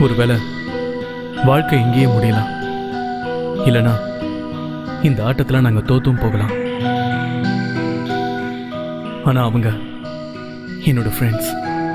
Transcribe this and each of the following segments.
ஒருவேளை வாழ்க்கை இங்கேயே முடியலாம் இல்லனா இந்த ஆட்டத்துல நாங்க தோத்தும் போகலாம் ஆனா அவங்க என்னோட ஃப்ரெண்ட்ஸ்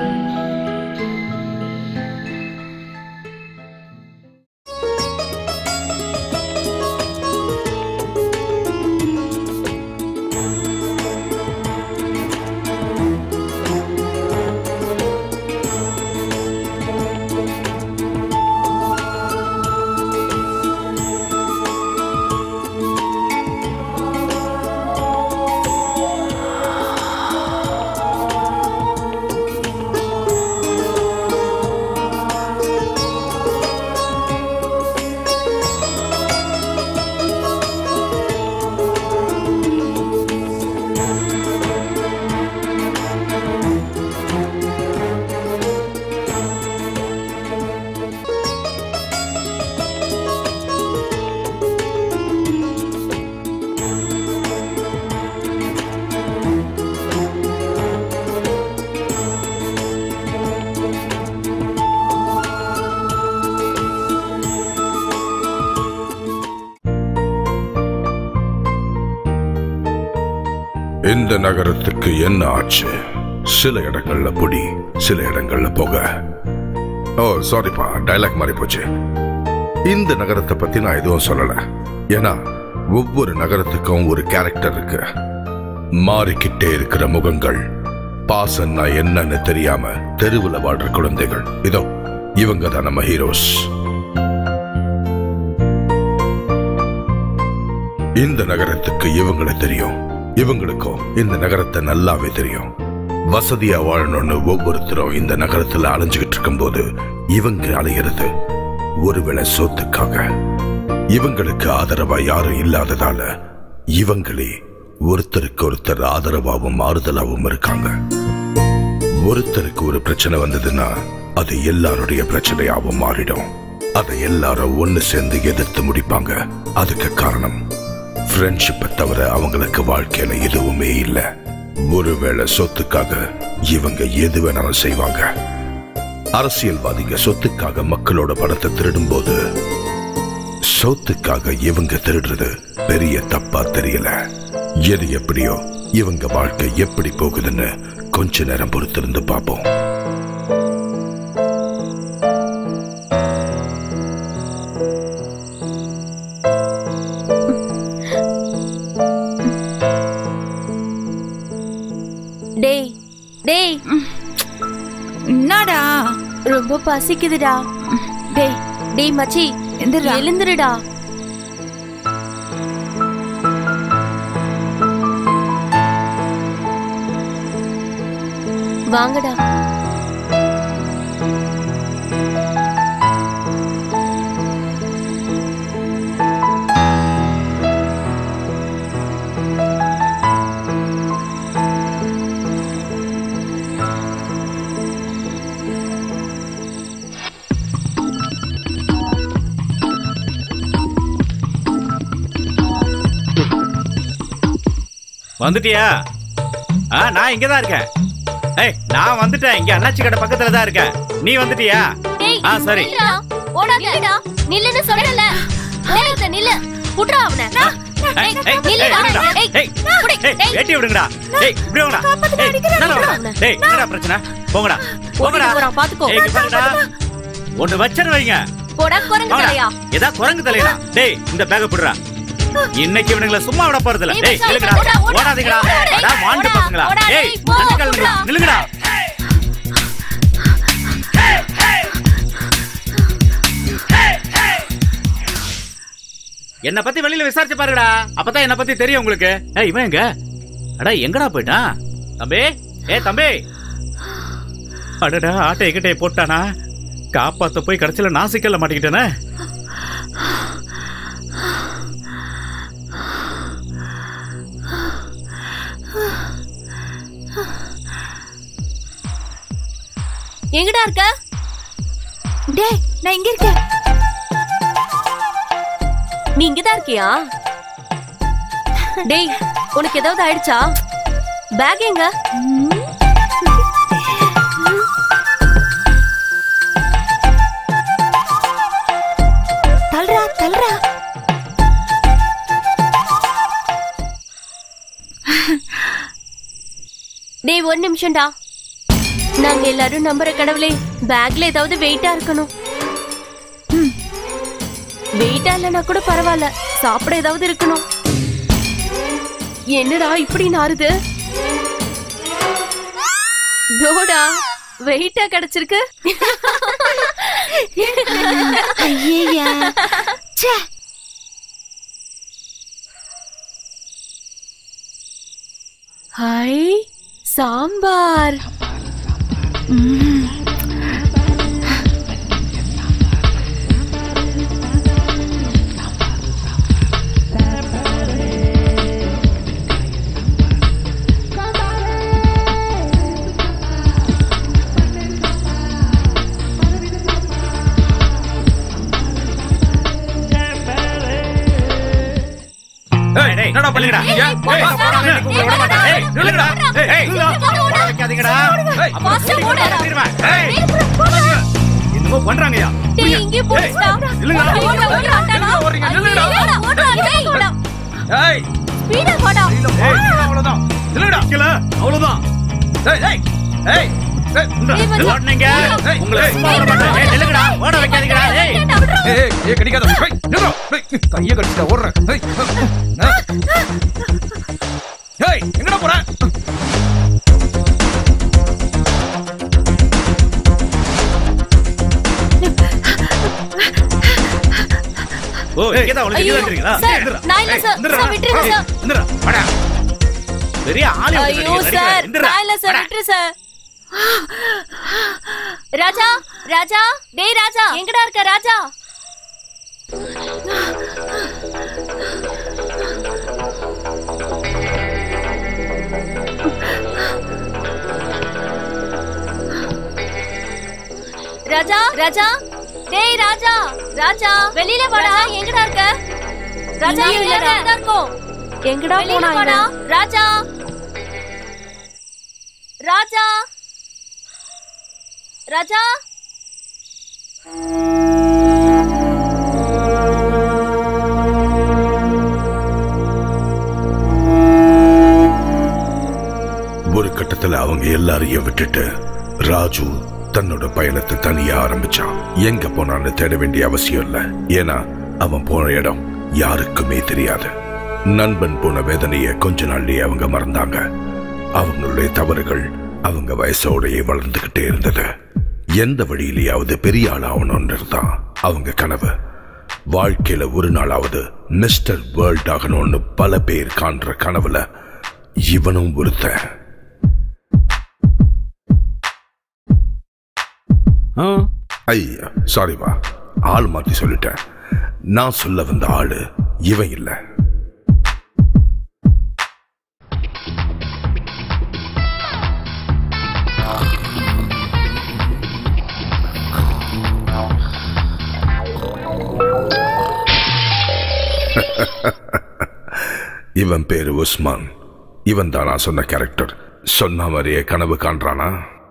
இந்த நகரத்துக்கு என்ன ஆச்சு சில இடங்கள்ல பொடி சில இடங்கள்ல புகை ஓ சாரிப்பா டைலாக் மாறி போச்சு இந்த நகரத்தை பத்தி நான் எதுவும் சொல்லல ஏன்னா ஒவ்வொரு நகரத்துக்கும் ஒரு கேரக்டர் இருக்கு மாறிக்கிட்டே இருக்கிற முகங்கள் பாசன்னா என்னன்னு தெரியாம தெருவுல வாழ்ற குழந்தைகள் இதோ இவங்க தான் நம்ம ஹீரோஸ் இந்த நகரத்துக்கு இவங்களை தெரியும் இவங்களுக்கும் இந்த நகரத்தை நல்லாவே தெரியும் வசதியா வாழணும்னு ஒவ்வொருத்தரும் இந்த நகரத்துல அலைஞ்சுகிட்டு இருக்கும்போது இவங்க அலையிறது ஒருவேளை சொத்துக்காக இவங்களுக்கு ஆதரவா யாரும் இல்லாததால இவங்களே ஒருத்தருக்கு ஒருத்தர் ஆதரவாகவும் ஆறுதலாகவும் இருக்காங்க ஒருத்தருக்கு ஒரு பிரச்சனை வந்ததுன்னா அது எல்லாருடைய பிரச்சனையாவும் மாறிடும் அதை எல்லாரும் ஒண்ணு சேர்ந்து எதிர்த்து முடிப்பாங்க அதுக்கு காரணம் ஃப்ரெண்ட்ஷிப்பை தவிர அவங்களுக்கு வாழ்க்கையில எதுவுமே இல்ல ஒருவேளை சொத்துக்காக இவங்க எது வேணாலும் செய்வாங்க அரசியல்வாதிங்க சொத்துக்காக மக்களோட பணத்தை திருடும் போது சொத்துக்காக இவங்க திருடுறது பெரிய தப்பா தெரியல எது எப்படியோ இவங்க வாழ்க்கை எப்படி போகுதுன்னு கொஞ்ச நேரம் பொறுத்திருந்து பார்ப்போம் டேய் டேய் என்னடா ரொம்ப பசிக்குதுடா டேய் டேய் மச்சி எந்திரா. எழுந்துருடா வாங்கடா வந்துட்டியா ஆ நான் இங்க தான் இருக்கேன் ஏய் நான் வந்துட்டேன் இங்க அண்ணாச்சி கடை பக்கத்துல தான் இருக்கேன் நீ வந்துட்டியா டேய் ஆ சரி நில்லுடா. ஓடாதடா நில்லுன்னு சொல்றல ஓடாத நில்லு புட்றா அவன ஏய், ஏய், நில்லுடா. ஏய், விடுங்கடா. ஏய், ஏய், புடி. ஏய், ஏய். வேட்டி விடுங்கடா ஏய் இப்படி வாங்கடா ஏய் என்னடா வாங்கடா? டேய் என்னடா பிரச்சனை போங்கடா போங்கடா ஓடிட்டு போறான், பாத்துக்கோ. ஏய் இங்க பாருடா ஒண்ணு வச்சன வைங்க போடா குரங்கு தலையா வாங்கடா ஏதா குரங்கு தலையா டேய் இந்த பேக்க புடுறா இன்னைக்கு இவனுங்கள சும்மா விட போறது இல்ல ஏய், டேய் மச்சான், நில்லுங்கடா ஓடா, ஓடா, ஓடாதீங்கடா ஓடா, டேய், அடா மாண்டு ஓடா, பசங்களா ஓடா, ஏய் டேய், போ, கண்டுக்கல்லுங்களா ஓடா. நில்லுங்கடா என்ன பத்தி வெளியில விசாரிச்சு பாருங்கடா அப்பதான் என்ன பத்தி தெரியும் உங்களுக்கு ஏய் இவன் எங்க அடா எங்கடா போயிட்டான் தம்பி ஏ தம்பி அடடா ஆட்டை எங்கிட்டே போட்டானா காப்பாத்த போய் கடைசியில நான் சிக்கல்ல மாட்டிக்கிட்டேனே எங்கடா இருக்க டேய் நான் இங்க இருக்கேன் நீ இங்கதான் இருக்கியா டேய் உனக்கு ஏதாவது ஆயிடுச்சா பேக் எங்க டேய் ஒரு நிமிஷம்டா நாங்க எல்லாரும் நம்புற கடவுளே பேக்ல ஏதாவது வெயிட்டா இருக்கணும் வெயிட்டா இல்லைன்னா கூட பரவாயில்ல சாப்பிட ஏதாவது இருக்கணும் என்னடா இப்படி நாறுது டோடா வெயிட்டா கிடைச்சிருக்கு ஐயையா ச்சே ஹாய் சாம்பார் ஏய், டேய், என்னடா பண்ணிக்கடா? ஏய், ஏய், போடா, போடா, ஏய், கூப்பிட விட மாட்டேன். ஏய், நில்லுங்கடா. ஏய், ஏய், ஓட வைக்காதீங்கடா. அப்புறம் Faster சொல்லி ஓடுடா. கொடுத்துருவேன். ஏய், என்னமோ பண்றாங்கய்யா. டேய் இங்கே போடுடா இல்லைங்க. ஓடுடா ஓடுடா ஓடுறீங்க, நில்லுங்கடா. ஓடுடா ஓடுடா டேய் ஓடுடா ஏய், ஸ்பீடா போடா ஏய், அவ்வளவுதான். நில்லுங்கடா. அவ்வளவுதான். ஏய், ஏய், ஏய், ஏய், இந்த, ஏய், வந்து. ஓடுனீங்க. ஏய், உங்களை சும்மா விட மாட்டேன். ஏய், நில்லுங்கடா. ஓட வைக்காதீங்கடா. ஏய். ஏய் ஏய் கடிக்காத ஏய் நில்றா ஏய் கைய கடிச்சிட்ட ஓடுறேன் ஏய் ஏய் எங்கடா போற ஓ, இங்கதான் அவளுக்கு ஐயோ, இங்கதான் இருக்கீங்களா? சார், எந்திரா. நான் இல்ல ஏய், சார். எந்திரா. சார், விட்டுருங்க ஏய், சார். எந்திரா. வாடா. பெரிய ஆளு வந்து ஐயோ நடிக்கிற, சார் நடிக்கிற. எந்திரா. நான் இல்ல சார் வாடா. விட்டுரு சார் ராஜா ராஜா டேய் ராஜா எங்கடா இருக்க ராஜா ராஜா ராஜா டேய் ராஜா ராஜா வெளியில வாடா எங்கடா இருக்க ராஜா எங்கடா இருக்கோம் எங்கடா போனா ராஜா ராஜா ராஜா ஒரு கட்டத்துல அவங்க எல்லாரையும் விட்டுட்டு ராஜு தன்னோட பயணத்தை தனியா ஆரம்பிச்சான் எங்க போனான்னு தேட வேண்டிய அவசியம் இல்ல ஏன்னா அவன் போன இடம் யாருக்குமே தெரியாது நண்பன் போன வேதனைய கொஞ்ச நாள்லயே அவங்க மறந்தாங்க அவங்களுடைய தவறுகள் அவங்க வயசோடயே வளர்ந்துகிட்டே இருந்தது எந்த வழியிலேயாவது பெரிய ஆள் ஆகணும்னு தான் அவங்க கனவு வாழ்க்கையில ஒரு நாளாவது மிஸ்டர் வேர்ல்ட் ஆகணும்னு பல பேர் காண்ற கனவுல இவனும் ஒருத்தன் ஆ ஐயா சாரிவா ஆள் மாத்தி சொல்லிட்டேன் நான் சொல்ல வந்த ஆளு இவன் இல்ல இவன் பேரு உஸ்மான் இவன் தான் நான் சொன்ன கேரக்டர் சொன்ன மாதிரியே கனவு காண்றானா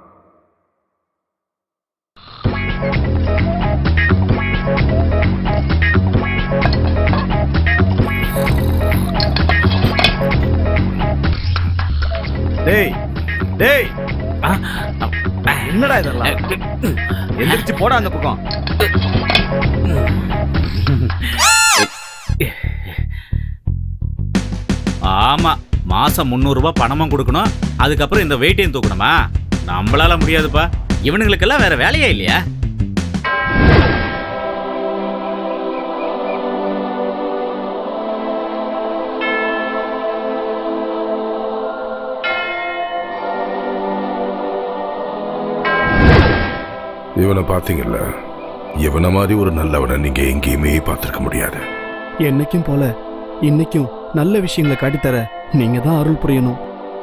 டேய் டேய் என்னடா இதெல்லாம் எந்திரிச்சு போடா அந்த பக்கம் ஆமா மாசம் முந்நூறு ரூபாய் பணமும் கொடுக்கணும் அதுக்கப்புறம் இந்த வெயிட்டையும் தூக்கணுமா நம்மளால முடியாதுப்பா இவனுங்களுக்கெல்லாம் வேற வேலையே இல்லையா இவனை பாத்தீங்கல்ல இவனை மாதிரி ஒரு நல்லவனை நீங்க எங்கேயுமே பார்த்திருக்க முடியாது என்னைக்கும் போல இன்னைக்கும் நல்ல விஷயங்களை காட்டித்தர நீங்க தான் அருள் புரியணும்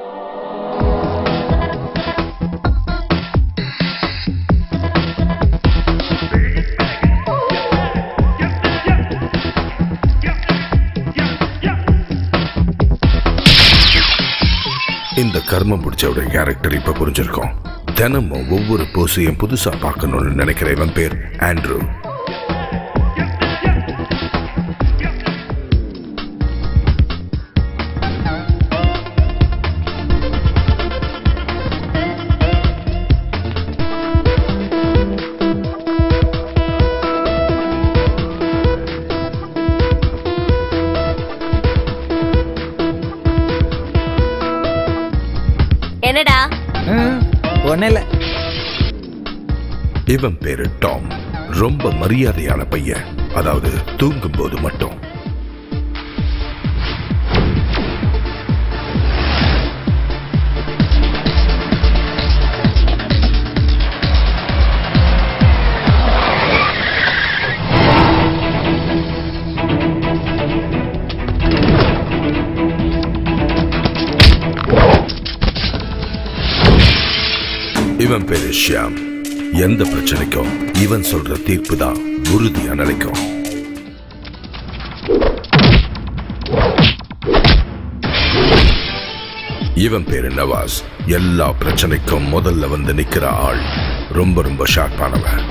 இந்த கர்மம் பிடிச்சவுடைய கேரக்டர் இப்ப புரிஞ்சிருக்கும் தினமும் ஒவ்வொரு போஸையும் புதுசா பார்க்கணும்னு நினைக்கிற இவன் பேர் ஆண்ட்ரூ என்னடா ஒன்னும் இல்ல இவன் பேரு டாம் ரொம்ப மரியாதையான பையன் அதாவது தூங்கும்போது மட்டும் இவன் பேரு ஷியாம் எந்த பிரச்சனைக்கும் இவன் சொல்ற தீர்ப்பு தான் உறுதியா நிலைக்கும் இவன் பேரு நவாஸ் எல்லா பிரச்சனைக்கும் முதல்ல வந்து நிக்கிற ஆள் ரொம்ப ரொம்ப ஷார்ப்பானவன்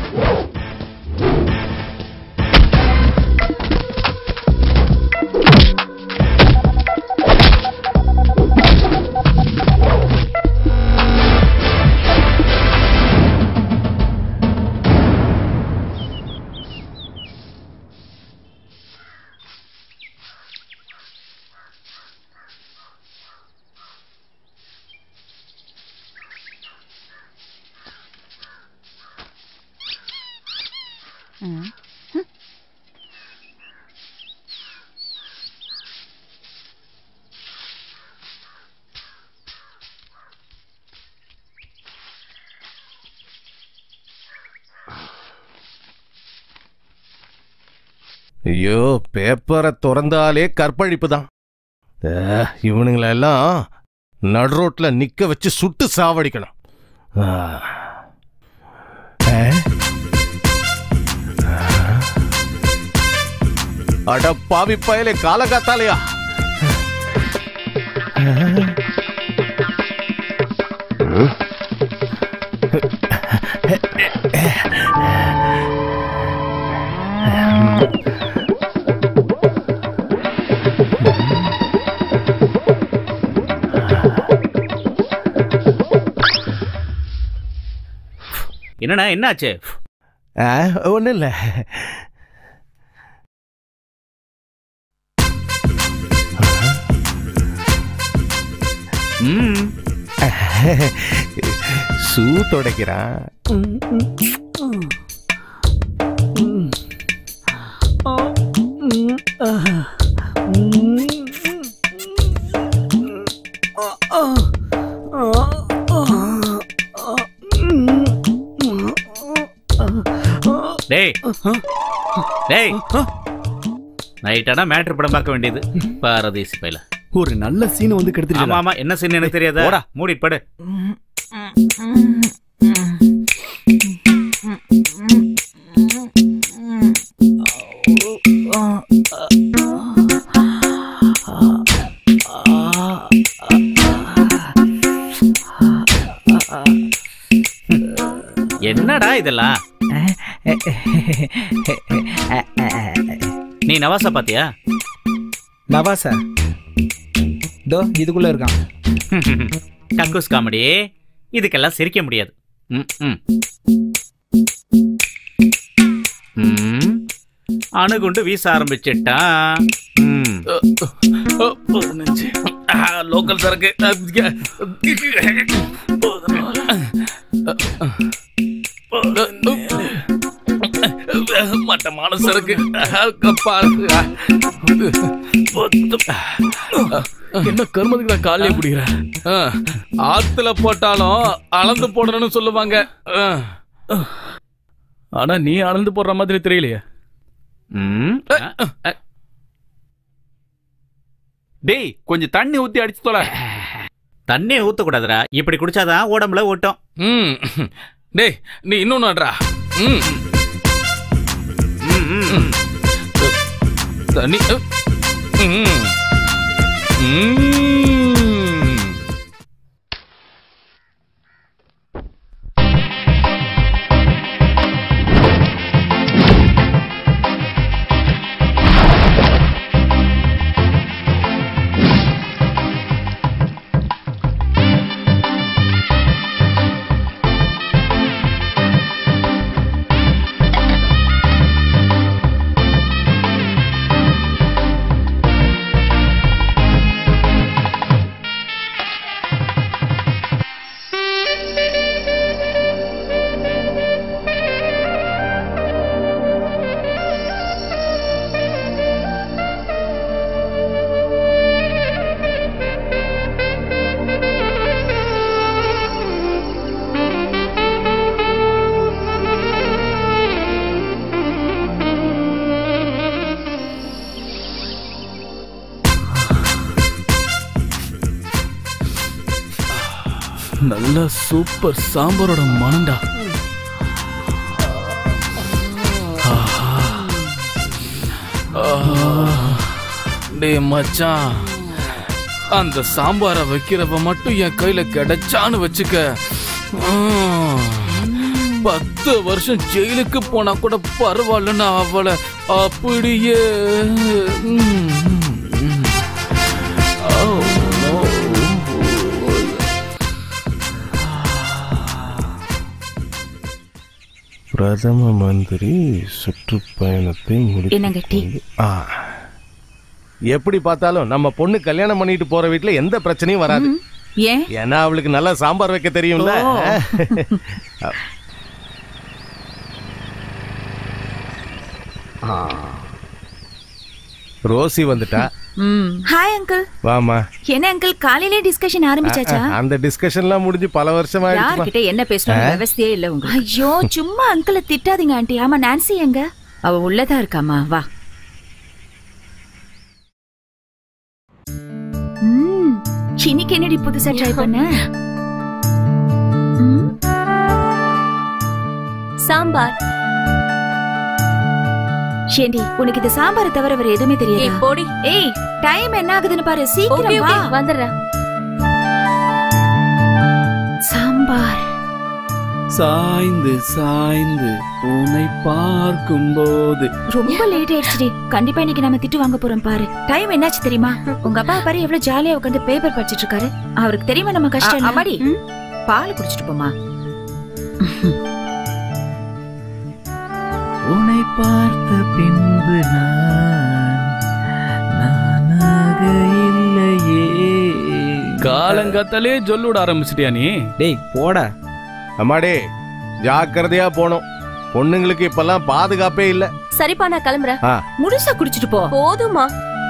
ஐயோ பேப்பரை திறந்தாலே கற்பழிப்பு தான் இவனுங்களெல்லாம் நடுரோட்ல நிக்க வச்சு சுட்டு சாவடிக்கணும் ஆ. ஆ? அட பாவி பயலே காலகாத்தாலையா என்னண்ணா என்னாச்சு ஒன்றும் இல்லை ம் ஷூ துடைக்கிறான் டேய் டேய் நைட்டானா மேட்ரு படம் பார்க்க வேண்டியது பாரதேசி பையில ஒரு நல்ல சீனை வந்து ஆமா கெடுத்துட்டு ஆமா என்ன சீன் எனக்கு தெரியாதா போடா. மூடிட்டு படு என்னடா இதெல்லாம் நீ நவாசா பாத்தியா நவாசா இதோ இதுக்குள்ள இருக்கான் கக்கூஸ் காமெடி இதுக்கெல்லாம் சிரிக்க முடியாது ம், ம். ம். அணுகுண்டு வீச ஆரம்பிச்சிட்டான் ம். லோக்கல் சரக்கு மட்டமான சரக்கு என்ன கருமதுக்கு நான் காலையே பிடிக்கிறேன் ஆத்துல போட்டாலும் அளந்து போடணும்னு சொல்லுவாங்க ஆனா நீ அளந்து போடுற மாதிரி தெரியலையே ம். டேய் கொஞ்சம் தண்ணி ஊத்தி அடிச்சு தொலை தண்ணியை ஊத்தக்கூடாதுடா இப்படி குடிச்சாதான் உடம்புல ஓட்டும் ம் டேய் நீ இன்னொன்னு நடுறா ம் ம், ம், ம். தண்ணி ம் ம் ஆ நல்ல சூப்பர் சாம்பாரோட மனண்டா ஆஹா. ஆஹா. டேய் மச்சான் அந்த சாம்பாரை வைக்கிறப்ப மட்டும் என் கையில கிடைச்சான்னு வச்சுக்க ம். பத்து வருஷம் ஜெயிலுக்கு போனா கூட பரவாயில்லன்னு அவளை அப்படியே ம், ம். Oh, no. பிரதம மந்திரி சுற்றுப்பயணத்தை என்னங்க டீ? முடித்து ஆ. எப்படி பார்த்தாலும் நம்ம பொண்ணு கல்யாணம் பண்ணிட்டு போற வீட்ல எந்த பிரச்சனையும் வராது ஏன் ஏன்னா அவளுக்கு நல்லா சாம்பார் வைக்க தெரியும்ல ஓ. ஆ. ரோசி வந்துட்டா ஹாய் அங்கிள் வாமா என்ன அங்கிள் காலையிலே டிஸ்கஷன் ஆரம்பிச்சாச்சா அந்த டிஸ்கஷன்லாம் முடிஞ்சு பல வருஷம் ஆயிடுச்சுமா யார்கிட்ட என்ன பேசணும் விவசாயே இல்ல உங்களுக்கு ஐயோ சும்மா அங்கிளை திட்டாதீங்க ஆண்டி ஆமா நான்சி எங்க அவ உள்ளதா இருக்காமா வா ம், இன்னைக்கு என்னடி புதுசா ட்ரை பண்ண ம், சாம்பார் ஏண்டி உனக்கு இது சாம்பாரை தவிர வேற எதுவுமே ஏய் தெரியாது போடி ஏய் டைம் என்ன ஆகுதுன்னு பாரு ஓகே சீக்கிரம் வா ஓகே வந்துடுறேன் சாம்பார் சாய்ந்து சாய்ந்து உன்னை பார்க்கும்போது ரொம்ப லேட் ஆயிடுச்சுடி கண்டிப்பா இன்னைக்கு நம்ம திட்டு வாங்க போறோம் பாரு டைம் என்னாச்சு தெரியுமா உங்க அப்பா பாரு எவ்வளவு ஜாலியா உட்காந்து பேப்பர் படிச்சிட்டு இருக்காரு அவருக்கு தெரியுமா நம்ம கஷ்டம் அ- என்ன? அம்மாடி. ம்? பால் குடிச்சிட்டு போமா உன்னை பார்த்த பின்பு நான் நானாக இல்லையே காலங்காத்தாலே சொல்லுட ஆரம்பிச்சிட்டியா நீ டேய் போடா அம்மாடே ஜாக்கிரதையா போகணும் பொண்ணுங்களுக்கு இப்பெல்லாம் பாதுகாப்பே இல்ல சரிப்பா நான் கிளம்புறேன் முழுசா குடிச்சிட்டு போ போதுமா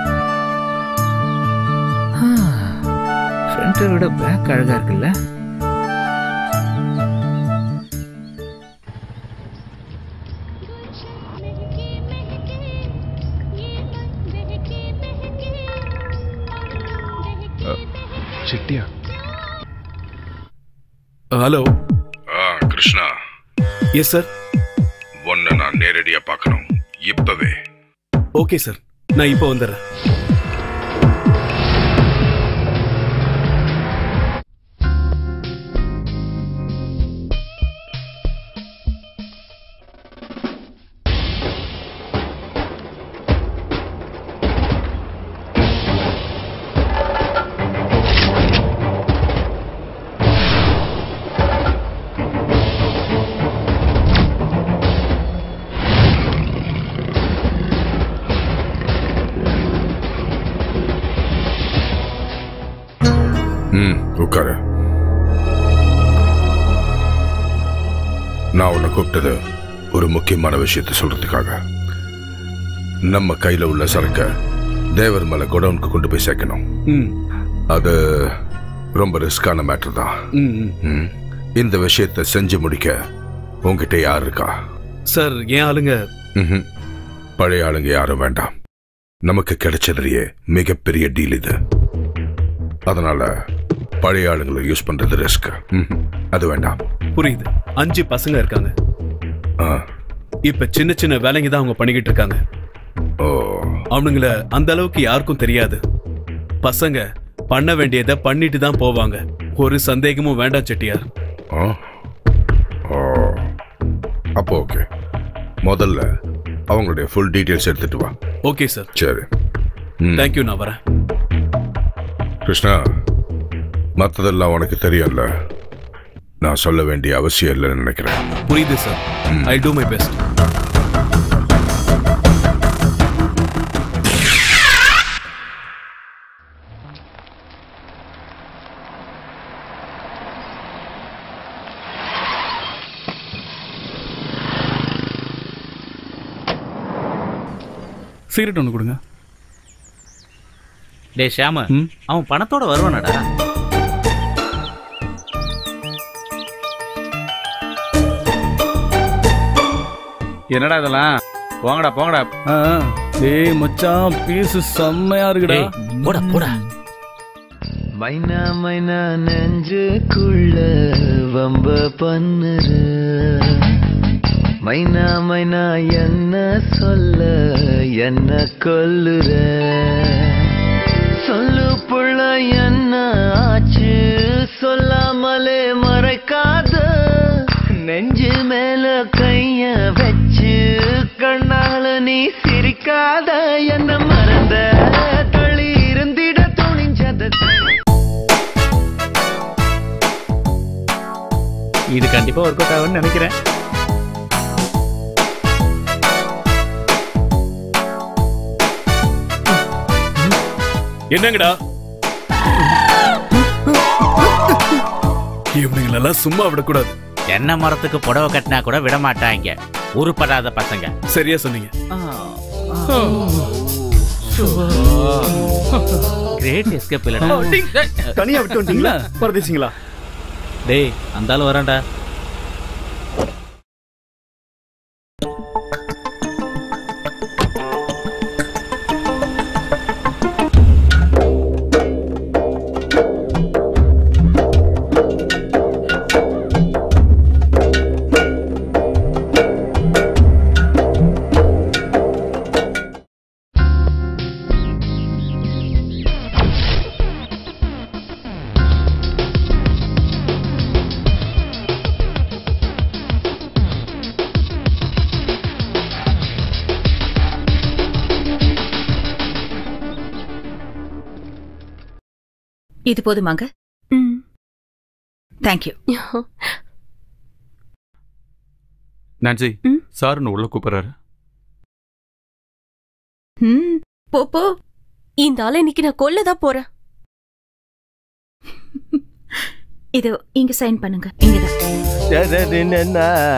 ஃப்ரண்ட்டை விட பேக் அழகா இருக்குல்ல சிட்டியா ஹலோ ஆ கிருஷ்ணா எஸ் சார் உன்னை நான் நேரடியா பார்க்கணும் இப்பவே ஓகே சார் நான் இப்போ வந்துடுறேன் ம் உட்காரு நான் உன்னை கூப்பிட்டது ஒரு முக்கியமான விஷயத்தை சொல்றதுக்காக நம்ம கையில உள்ள சரக்க தேவர் மலை குடவுனுக்கு கொண்டு போய் சேர்க்கணும் ம் அது ரொம்ப ரிஸ்கான மேட்டர் தான் ம் ம். ம். இந்த விஷயத்தை செஞ்சு முடிக்க உங்ககிட்ட யார் இருக்கா சார் ஏன் ஆளுங்க ம்ஹும். பழைய ஆளுங்க யாரும் வேண்டாம் நமக்கு கிடைச்சதுலயே மிகப்பெரிய டீல் இது அதனால பழைய ஆளுங்களை யூஸ் பண்றது ரிஸ்க் அது வேண்டாம் புரியுது அஞ்சு பசங்க இருக்காங்க ஆ. இப்ப சின்ன சின்ன வேலைங்க தான் அவங்க பண்ணிக்கிட்டு இருக்காங்க ஓ அவனுங்கள அந்த அளவுக்கு யாருக்கும் தெரியாது பசங்க பண்ண வேண்டியதை பண்ணிட்டு தான் போவாங்க ஒரு சந்தேகமும் வேண்டாம் செட்டியார் ஆ. ஓ அப்போ ஓகே முதல்ல அவங்களுடைய ஃபுல் டீட்டெயில்ஸ் எடுத்துட்டு வா ஓகே சார் சரி ம். தேங்க்யூ நான் வரேன் கிருஷ்ணா மற்றதெல்லாம் உனக்கு தெரியும்ல நான் சொல்ல வேண்டிய அவசியம் இல்லைன்னு நினைக்கிறேன் புரியுது sir I do my best cigarette ஒன்று கொடுங்க டேய் ஷியாம ம் அவன் பணத்தோட வருவானடா என்னடா இதெல்லாம் போங்கடா போங்கடா ஆ டேய் மச்சான் பீஸ் செம்மையா இருக்குடா டேய் போடா போடா மைனா மைனா நெஞ்சுக்குள்ள வம்ப பண்ணுற மைனா மைனா என்ன சொல்ல என்ன கொல்லுற சொல்லு புள்ள என்ன ஆச்சு சொல்லாமலே மறைக்காத நெஞ்சு மேல கைய வச்சு கண்ணால நீ சிரிக்காத என்ன மறந்த தள்ளி இருந்திட துணிஞ்சத இது கண்டிப்பா ஒர்க் அவுட் ஆகும்னு நினைக்கிறேன் என்னங்கடா இவனுங்களெல்லாம் சும்மா விடக்கூடாது என்ன மரத்துக்கு புடவை கட்டினா கூட விட மாட்டாங்க உருப்படாத பசங்க சரியா சொன்னீங்க கிரேட் எஸ்கேப் இல்லடா தனியா விட்டு வந்தீங்களா பரதேசிங்களா டேய் அந்த ஆள் வரான்டா இது போதுமாங்க ம் தேங்க்யூ நான்சி ம்? சார் உள்ள கூப்பிடுறாரு ம் போ போ இந்த ஆளை இன்னைக்கு நான் கொல்லதான் போறேன் இது இங்க சைன் பண்ணுங்க இங்கதான்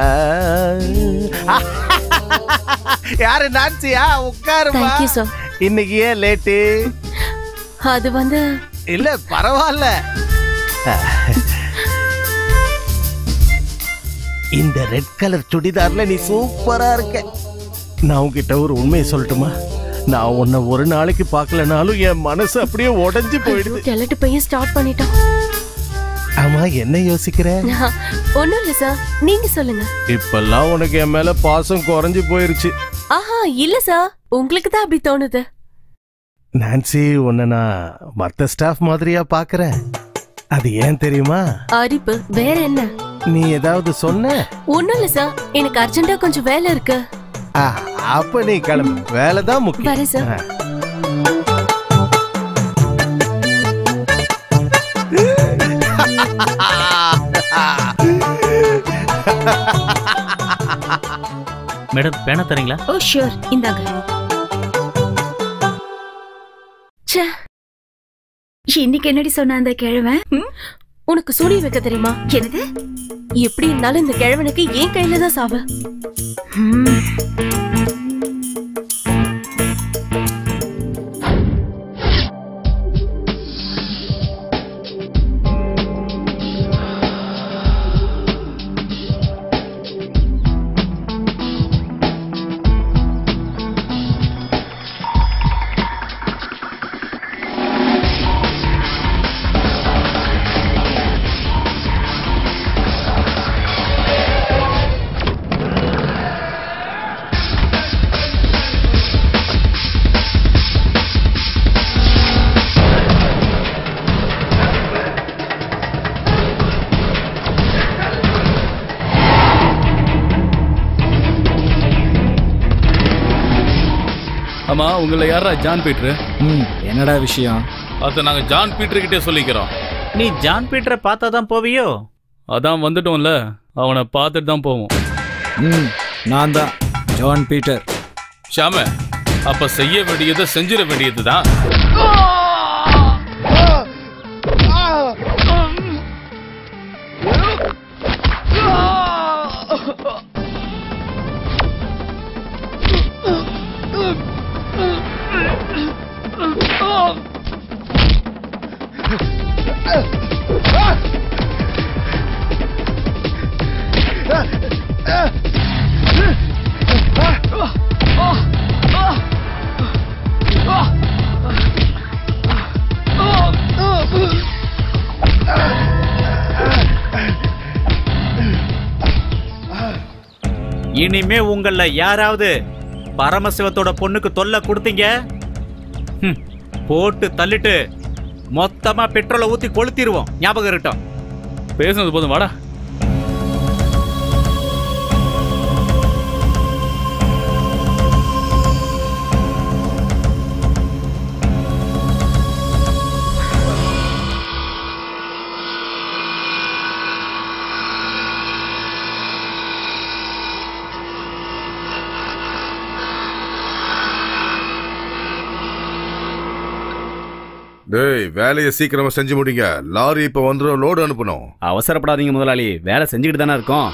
யாரு நான்சியா உட்காருமா தேங்க்யூ சார் இன்னைக்கு ஏன் லேட்டு அது வந்து இல்ல பரவாயில்ல இந்த ரெட் கலர் சுடிதார்ல நீ சூப்பரா இருக்க நான் உன்கிட்ட ஒரு உண்மையை சொல்லட்டுமா நான் உன்னை ஒரு நாளைக்கு பார்க்கலனாலும் என் மனசு அப்படியே உடைஞ்சு போயிடுது கிழட்டு பையன் ஸ்டார்ட் பண்ணிட்டான் ஆமா என்ன யோசிக்கிற ஒண்ணும் இல்ல சார் நீங்க சொல்லுங்க இப்பெல்லாம் உனக்கு என் மேல பாசம் குறைஞ்சு போயிருச்சு ஆஹா இல்ல சார் உங்களுக்கு தான் அப்படி தோணுது நான்சி உன்னை நான் மத்த ஸ்டாஃப் மாதிரியா பாக்குறேன் அது ஏன் தெரியுமா அரிப்பு வேற என்ன நீ ஏதாவது சொன்ன ஒண்ணும் இல்ல சார் எனக்கு அர்ஜென்ட்டா கொஞ்சம் வேலை இருக்கு ஆ, அப்ப நீ கிளம்பு வேலை தான் முக்கியம் வரேன் சார். ஆ. மேடம் பேனா தரீங்களா ஓ ஷூர் இந்தாங்க ச்சே இன்னைக்கு என்னடி சொன்ன அந்த கிழவன் ம்? உனக்கு சூடி வைக்க தெரியுமா என்னது எப்படி இருந்தாலும் இந்த கிழவனுக்கு என் கையில தான் சாவு ம். ஆமா உங்களை யாரா ஜான் பீட்ரு ம் என்னடா விஷயம் அதை நாங்க ஜான் பீட்டர் கிட்டே சொல்லிக்கிறோம் நீ ஜான் பீட்டரை பார்த்தா தான் போவியோ அதான் வந்துட்டோம்ல அவனை பார்த்துட்டு தான் போவோம் ம் நான் தான் ஜான் பீட்டர் ஷாம அப்ப செய்ய வேண்டியதை செஞ்சிட வேண்டியதுதான் Oh! இனிமே உங்கள யாராவது பரமசிவத்தோட பொண்ணுக்கு தொல்லை கொடுத்தீங்க ஹம், போட்டு தள்ளிட்டு மொத்தமா பெட்ரோலை ஊத்தி கொளுத்திடுவோம் ஞாபகம் இருக்கட்டும் பேசுனது போதும் வாடா டேய் வேலையை சீக்கிரமா செஞ்சு முடிங்க லாரி இப்ப வந்துடும் லோடு அனுப்பணும் அவசரப்படாதீங்க முதலாளி வேலை செஞ்சுக்கிட்டு தானே இருக்கோம்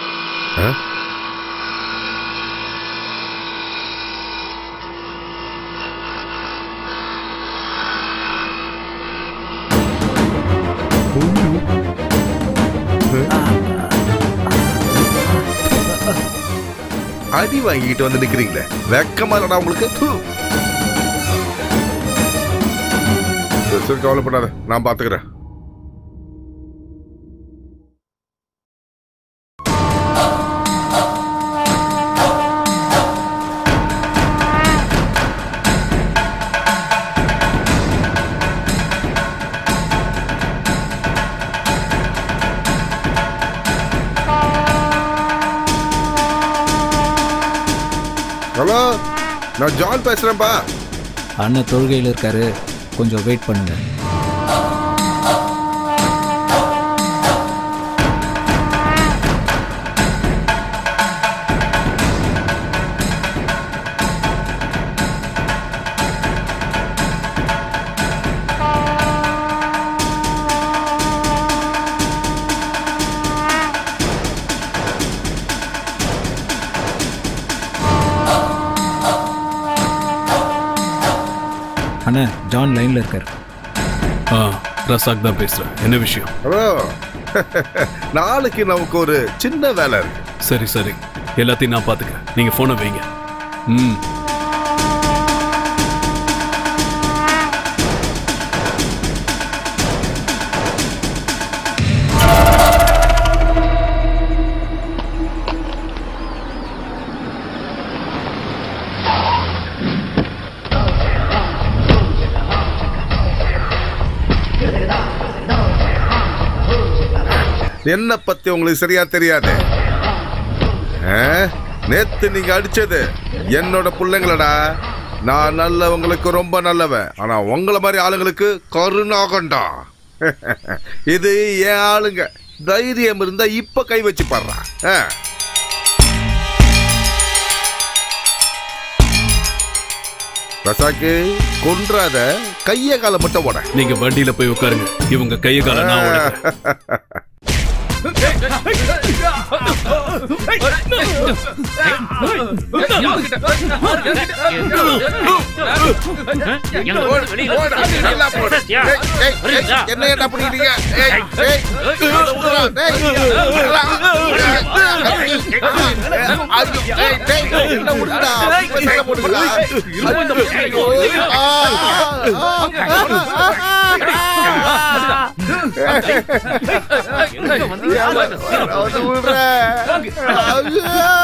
அடி வாங்கிட்டு வந்து நிக்கிறீங்களே வெக்கமா இல்லடா உங்களுக்கு தூ. சரி, சரி கவலைப்படாத நான் பாத்துக்கிறேன் ஹலோ நான் ஜான் பேசுறேன்ப்பா அண்ணன் தொழுகையில் இருக்காரு கொஞ்சம் வெயிட் பண்ணுங்க அண்ணன் ஜான் லைன்ல இருக்காரு ஆ ரசாக் தான் பேசுறேன் என்ன விஷயம் ஹலோ நாளைக்கு நமக்கு ஒரு சின்ன வேலை இருக்கு சரி சரி எல்லாத்தையும் நான் பாத்துக்கிறேன் நீங்க போனை வைங்க ம் என்ன பத்தி உங்களுக்கு சரியா தெரியாது ஆ? நேத்து நீங்க அடிச்சது என்னோட பிள்ளைங்களடா நான் நல்லவங்களுக்கு ரொம்ப நல்லவன் ஆனா உங்களை மாதிரி ஆளுங்களுக்கு கருணாகண்டா இது என் ஆளுங்க தைரியம் இருந்தா இப்ப கை வச்சு பாடுறான் ஆ. ரசாக்கு கொன்றாத கைய காலை மட்டும் ஓட நீங்க வண்டியில போய் உட்காருங்க இவங்க கைய கால நான் உடைக்கிறேன். நல்லா போடு. ஏய், ஏய், ஏய், என்ன என்ன பண்ணிட்டீங்க ஏய், ஏய், அதை விடுடா, டேய். விடுடா. ஐயோ, டேய், டேய், என்ன விடுடா? இப்ப சண்டை போடுவீங்களா? ஐயோ, ஆ, வந்து விடுறேன். ஐயோ,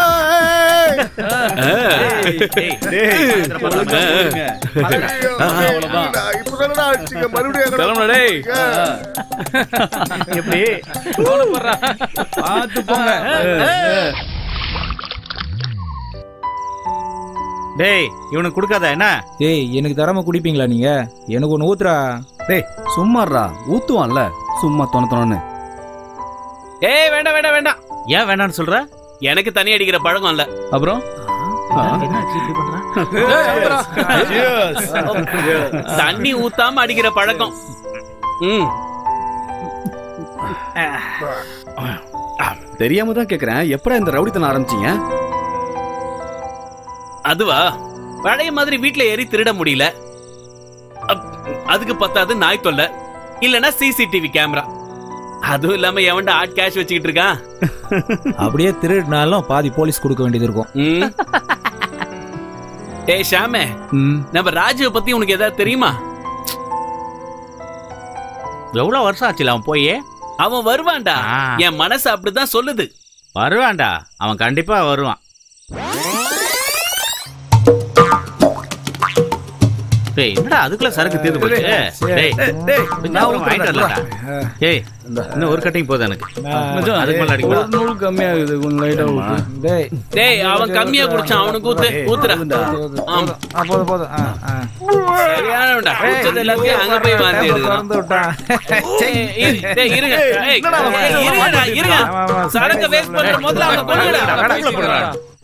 நான் இப்பதானடா அடிச்சீங்க, மறுபடியும் எங்கடா கிளம்புடா, டேய். எப்படி பார்த்து போங்க டேய் இவனுக்கு கொடுக்காத என்ன ஏய் எனக்கு தராம குடிப்பீங்களா நீங்க எனக்கு ஒன்று ஊத்துறா டேய் சும்மாறா ஊத்துவான்ல சும்மா தொணத்தொணன்னு ஏய் வேண்டாம் வேண்டாம் வேண்டாம் ஏன் வேணாம்னு சொல்ற எனக்கு தண்ணி அடிக்கிற பழக்கம் இல்ல அப்புறம் தண்ணி ஊத்தாம அடிக்கிற பழக்கம் ம் தெரியாம தான் கேக்குறேன் எப்படா இந்த ரவுடித்தனம் ஆரம்பிச்சீங்க அதுவா பழைய மாதிரி வீட்ல ஏறி திருட முடியல அப், அதுக்கு பத்தாது நாய் தொல்லை இல்லனா சிசிடிவி கேமரா அதுவும் இல்லாம எவன்டா ஆட் கேஷ் வச்சுக்கிட்டு இருக்கான் அப்படியே திருடினாலும் பாதி போலீஸ் கொடுக்க வேண்டியது இருக்கும் ம். ஏய் ஷாமே நம்ம ராஜுவை பத்தி உனக்கு ஏதாவது தெரியுமா எவ்வளவு வருஷம் ஆச்சுல அவன் போய் அவன் வருவான்டா என் மனசு அப்படிதான் சொல்லுது வருவான்டா அவன் கண்டிப்பா வருவான் டேய் என்னடா அதுக்குள்ள சரக்கு தீர்ந்து போச்சு டேய் கொஞ்சம் அப்புறம் வாங்கிட்டு வரலாம்டா. ஏய் இன்னும் ஒரு கட்டிங் போதும் எனக்கு அதுக்கு மேல அடிக்க ஒரு நூல் கம்மியாகுது கொஞ்சம் லைட்டா ஊத்து டேய் டேய் அவன் கம்மியா குடிச்சான் அவனுக்கு ஊத்து ஊத்துடா ஆமா போதும் போதும் ஆ, ஆ. சரியானவன்டா குடிச்சது எல்லாத்தையும் அங்க போய் வாந்தி எடுக்கிறான் திறந்து விட்டான் ஏய், இரு- டேய், இருங்க ஏய், ஏய், இருங்கடா, இருங்க சரக்கு வேஸ்ட் பண்ற முதல்ல அவனை கொல்லுங்கடா கடக்குள்ள போடுறா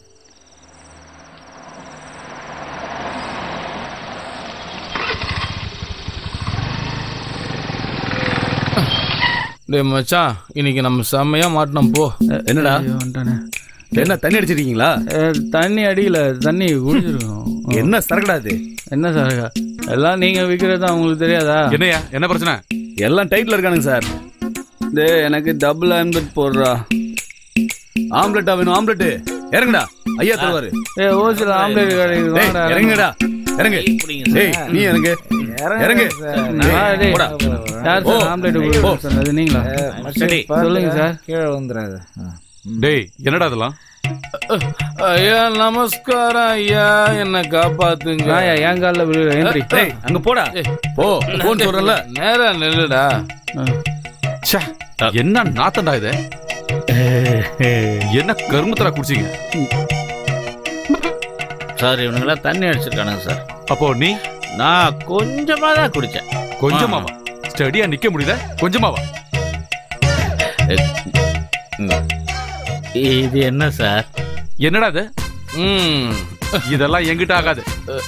டேய் மச்சான் இன்னைக்கு நம்ம செம்மையா மாட்டினோம் போ என்னடா? ஐயோ, வந்துட்டானே. என்ன தண்ணி அடிச்சிருக்கீங்களா ஏ, தண்ணி அடிக்கல தண்ணி குடிச்சிருக்கோம் என்ன சரக்குடா இது என்ன சார் எல்லாம் நீங்க விக்கிறது அவங்களுக்கு தெரியாதா என்னையா என்ன பிரச்சனை எல்லாம் டைட்ல இருக்கானுங்க சார் டேய் எனக்கு டபுள் ஆம்லெட் போடுறா ஆம்லெட்டா வேணும் ஆம்லெட் இறங்குடா ஐயா தருவாரு ஏ ஓசில ஆம்லேட் கிடைக்குது டேய் வாங்கடா. இறங்குடா இறங்கு டேய் நீ இறங்கு இறங்கு ஆ, டேய். போடா. யார் ஓ, சார் ஆம்லேட் ஓ. கொடுக்குறது சார் அது நீங்களா சரி சொல்லுங்க சார் கீழே வந்துடாது டேய் என்னடா அதெல்லாம் ஐயா நமஸ்காரம் ஐயா என்ன காப்பாத்துங்க ஐயா என் காலில் விழுற எந்திரி டேய் அங்க போடா போ போன் சொல்றேன்ல நேரா நெல்லுடா ச்சே, என்ன நாத்தண்டா இது என்ன கருமத்தரா குடிச்சீங்க சார் இவனுங்கெல்லாம் தண்ணி அடிச்சிருக்கானுங்க சார் அப்போ நீ நான் கொஞ்சமா தான் குடிச்சேன் கொஞ்சமாவா ஸ்டடியா நிக்க முடியல கொஞ்சமாவா இது என்ன சார் என்னடா இது இதெல்லாம் என்கிட்ட ஆகாது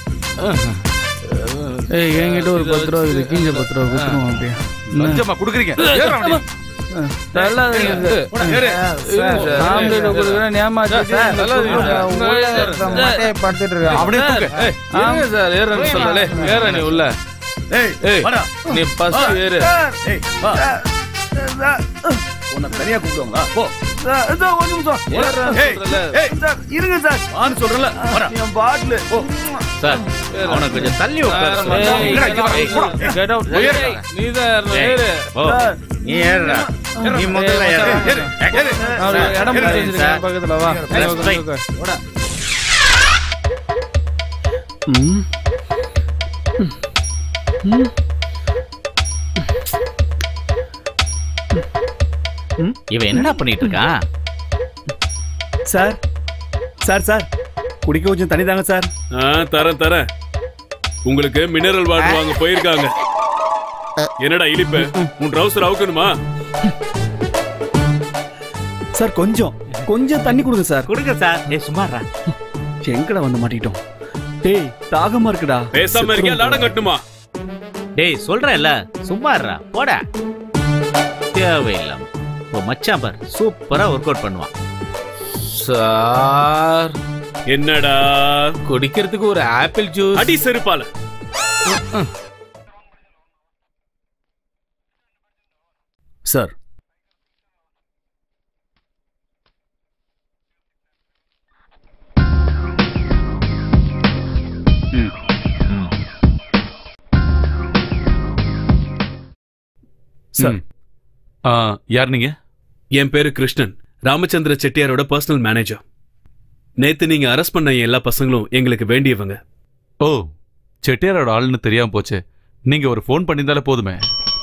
ஏய் என்கிட்ட ஒரு பத்து ரூபா இருக்குது கீஞ்ச பத்து ரூபா கொடுத்துருவோம் அப்படியே லஞ்சமா குடுக்குறீங்க ஏறுடா வண்டி. தள்ளாதீங்க சார். ஆம்லேட் கொடுக்குறேன் ஏமாத்தி படுத்துட்டு இருக்கான் அவனே தூக்கு ஆமா சார் ஏறன்னு சொல்லலே ஏற நீ உள்ள ஏய் ஏய் வாடா நீ ஃபர்ஸ்ட் ஏறு ஏய் வா உன்னை தனியா கூப்பிடுவாங்களா போ ஏறன்னு ஏய், சொல்றல. ஏய், இருங்க சார் வான்னு சொல்றல வாடா என் பாட்டில் போ சார் அவனை கொஞ்சம் தள்ளி உட்கார ஏய், சொல்லுங்க. இங்கடா, இங்க வா, ஏய், get out. ஏய், நீதான் ஏறணும், ஏய், ஏறு. ஓ, நீ ஏறுடா நீ முதல்ல ஏய், ஏறு. ஏறு, ஏறு. அவரு இடம் பிடிச்சு வச்சிருக்காங்க பக்கத்துல வா Let's உட்காரு, play. உட்காரு. இவன் என்னடா பண்ணிட்டு இருக்கான் சார் சார் சார் குடிக்க கொஞ்சம் தண்ணி தாங்க சார் ஆ தரேன் தரேன் உங்களுக்கு மினரல் வாட்டர் வாங்க போயிருக்காங்க என்னடா இழிப்பு உன் ட்ரௌசர் அவுக்கணுமா சார் கொஞ்சம் கொஞ்சம் தண்ணி கொடுங்க சார் கொடுங்க சார் ஏய் சும்மாடா எங்கடா வந்து மாட்டிட்டோம் டேய் தாகமா இருக்குடா பேசாம இருக்கியா லாடம் கட்டுமா டேய் சொல்றேன்ல சும்மா இருடா போடா தேவையில்லாம இப்போ மச்சான் பார் சூப்பரா ஒர்க் அவுட் பண்ணுவான் சார் என்னடா குடிக்கிறதுக்கு ஒரு ஆப்பிள் ஜூஸ் அடி செருப்பால சார் சார் யார் நீங்க என் பேரு கிருஷ்ணன் ராமச்சந்திர செட்டியாரோட பர்சனல் மேனேஜர் நேத்து நீங்க அரெஸ்ட் பண்ண எல்லா பசங்களும் எங்களுக்கு வேண்டியவங்க ஓ செட்டியாரோட ஆளுன்னு தெரியாம போச்சு நீங்க ஒரு ஃபோன் பண்ணியிருந்தாலே போதுமே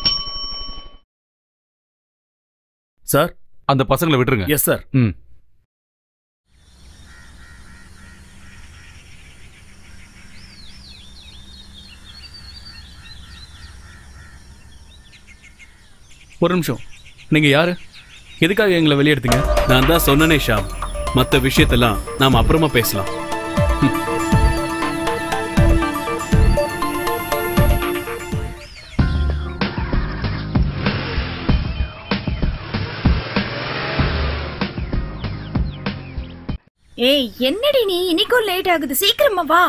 சார் அந்த பசங்களை விட்டுருங்க எஸ் சார் ம் ஒரு நிமிஷம் நீங்க யாரு எதுக்காக எங்களை வெளியெடுத்தீங்க நான் தான் சொன்னனே ஷாம் மத்த விஷயத்தெல்லாம் நாம அப்புறமா பேசலாம் ஏய் என்னடி நீ இன்னைக்கும் லேட் ஆகுது சீக்கிரமா வா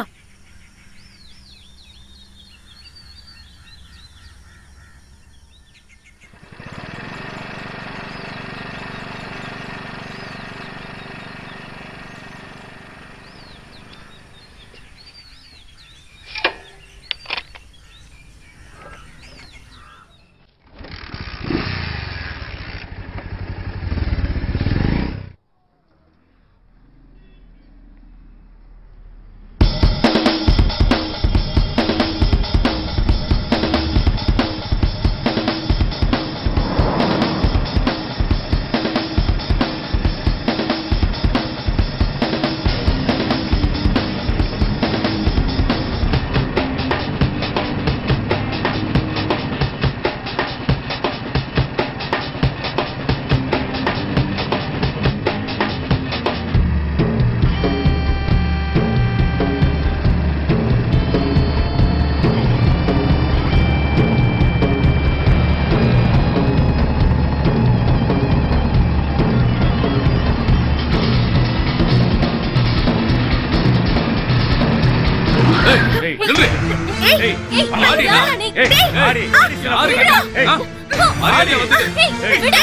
யாரா நீ? ஏய், டேய், ஆடி, ஆ, ஆடி, ஆடி, விடுடா. ஏய், மரியாதையா வந்து ஏய், விடு.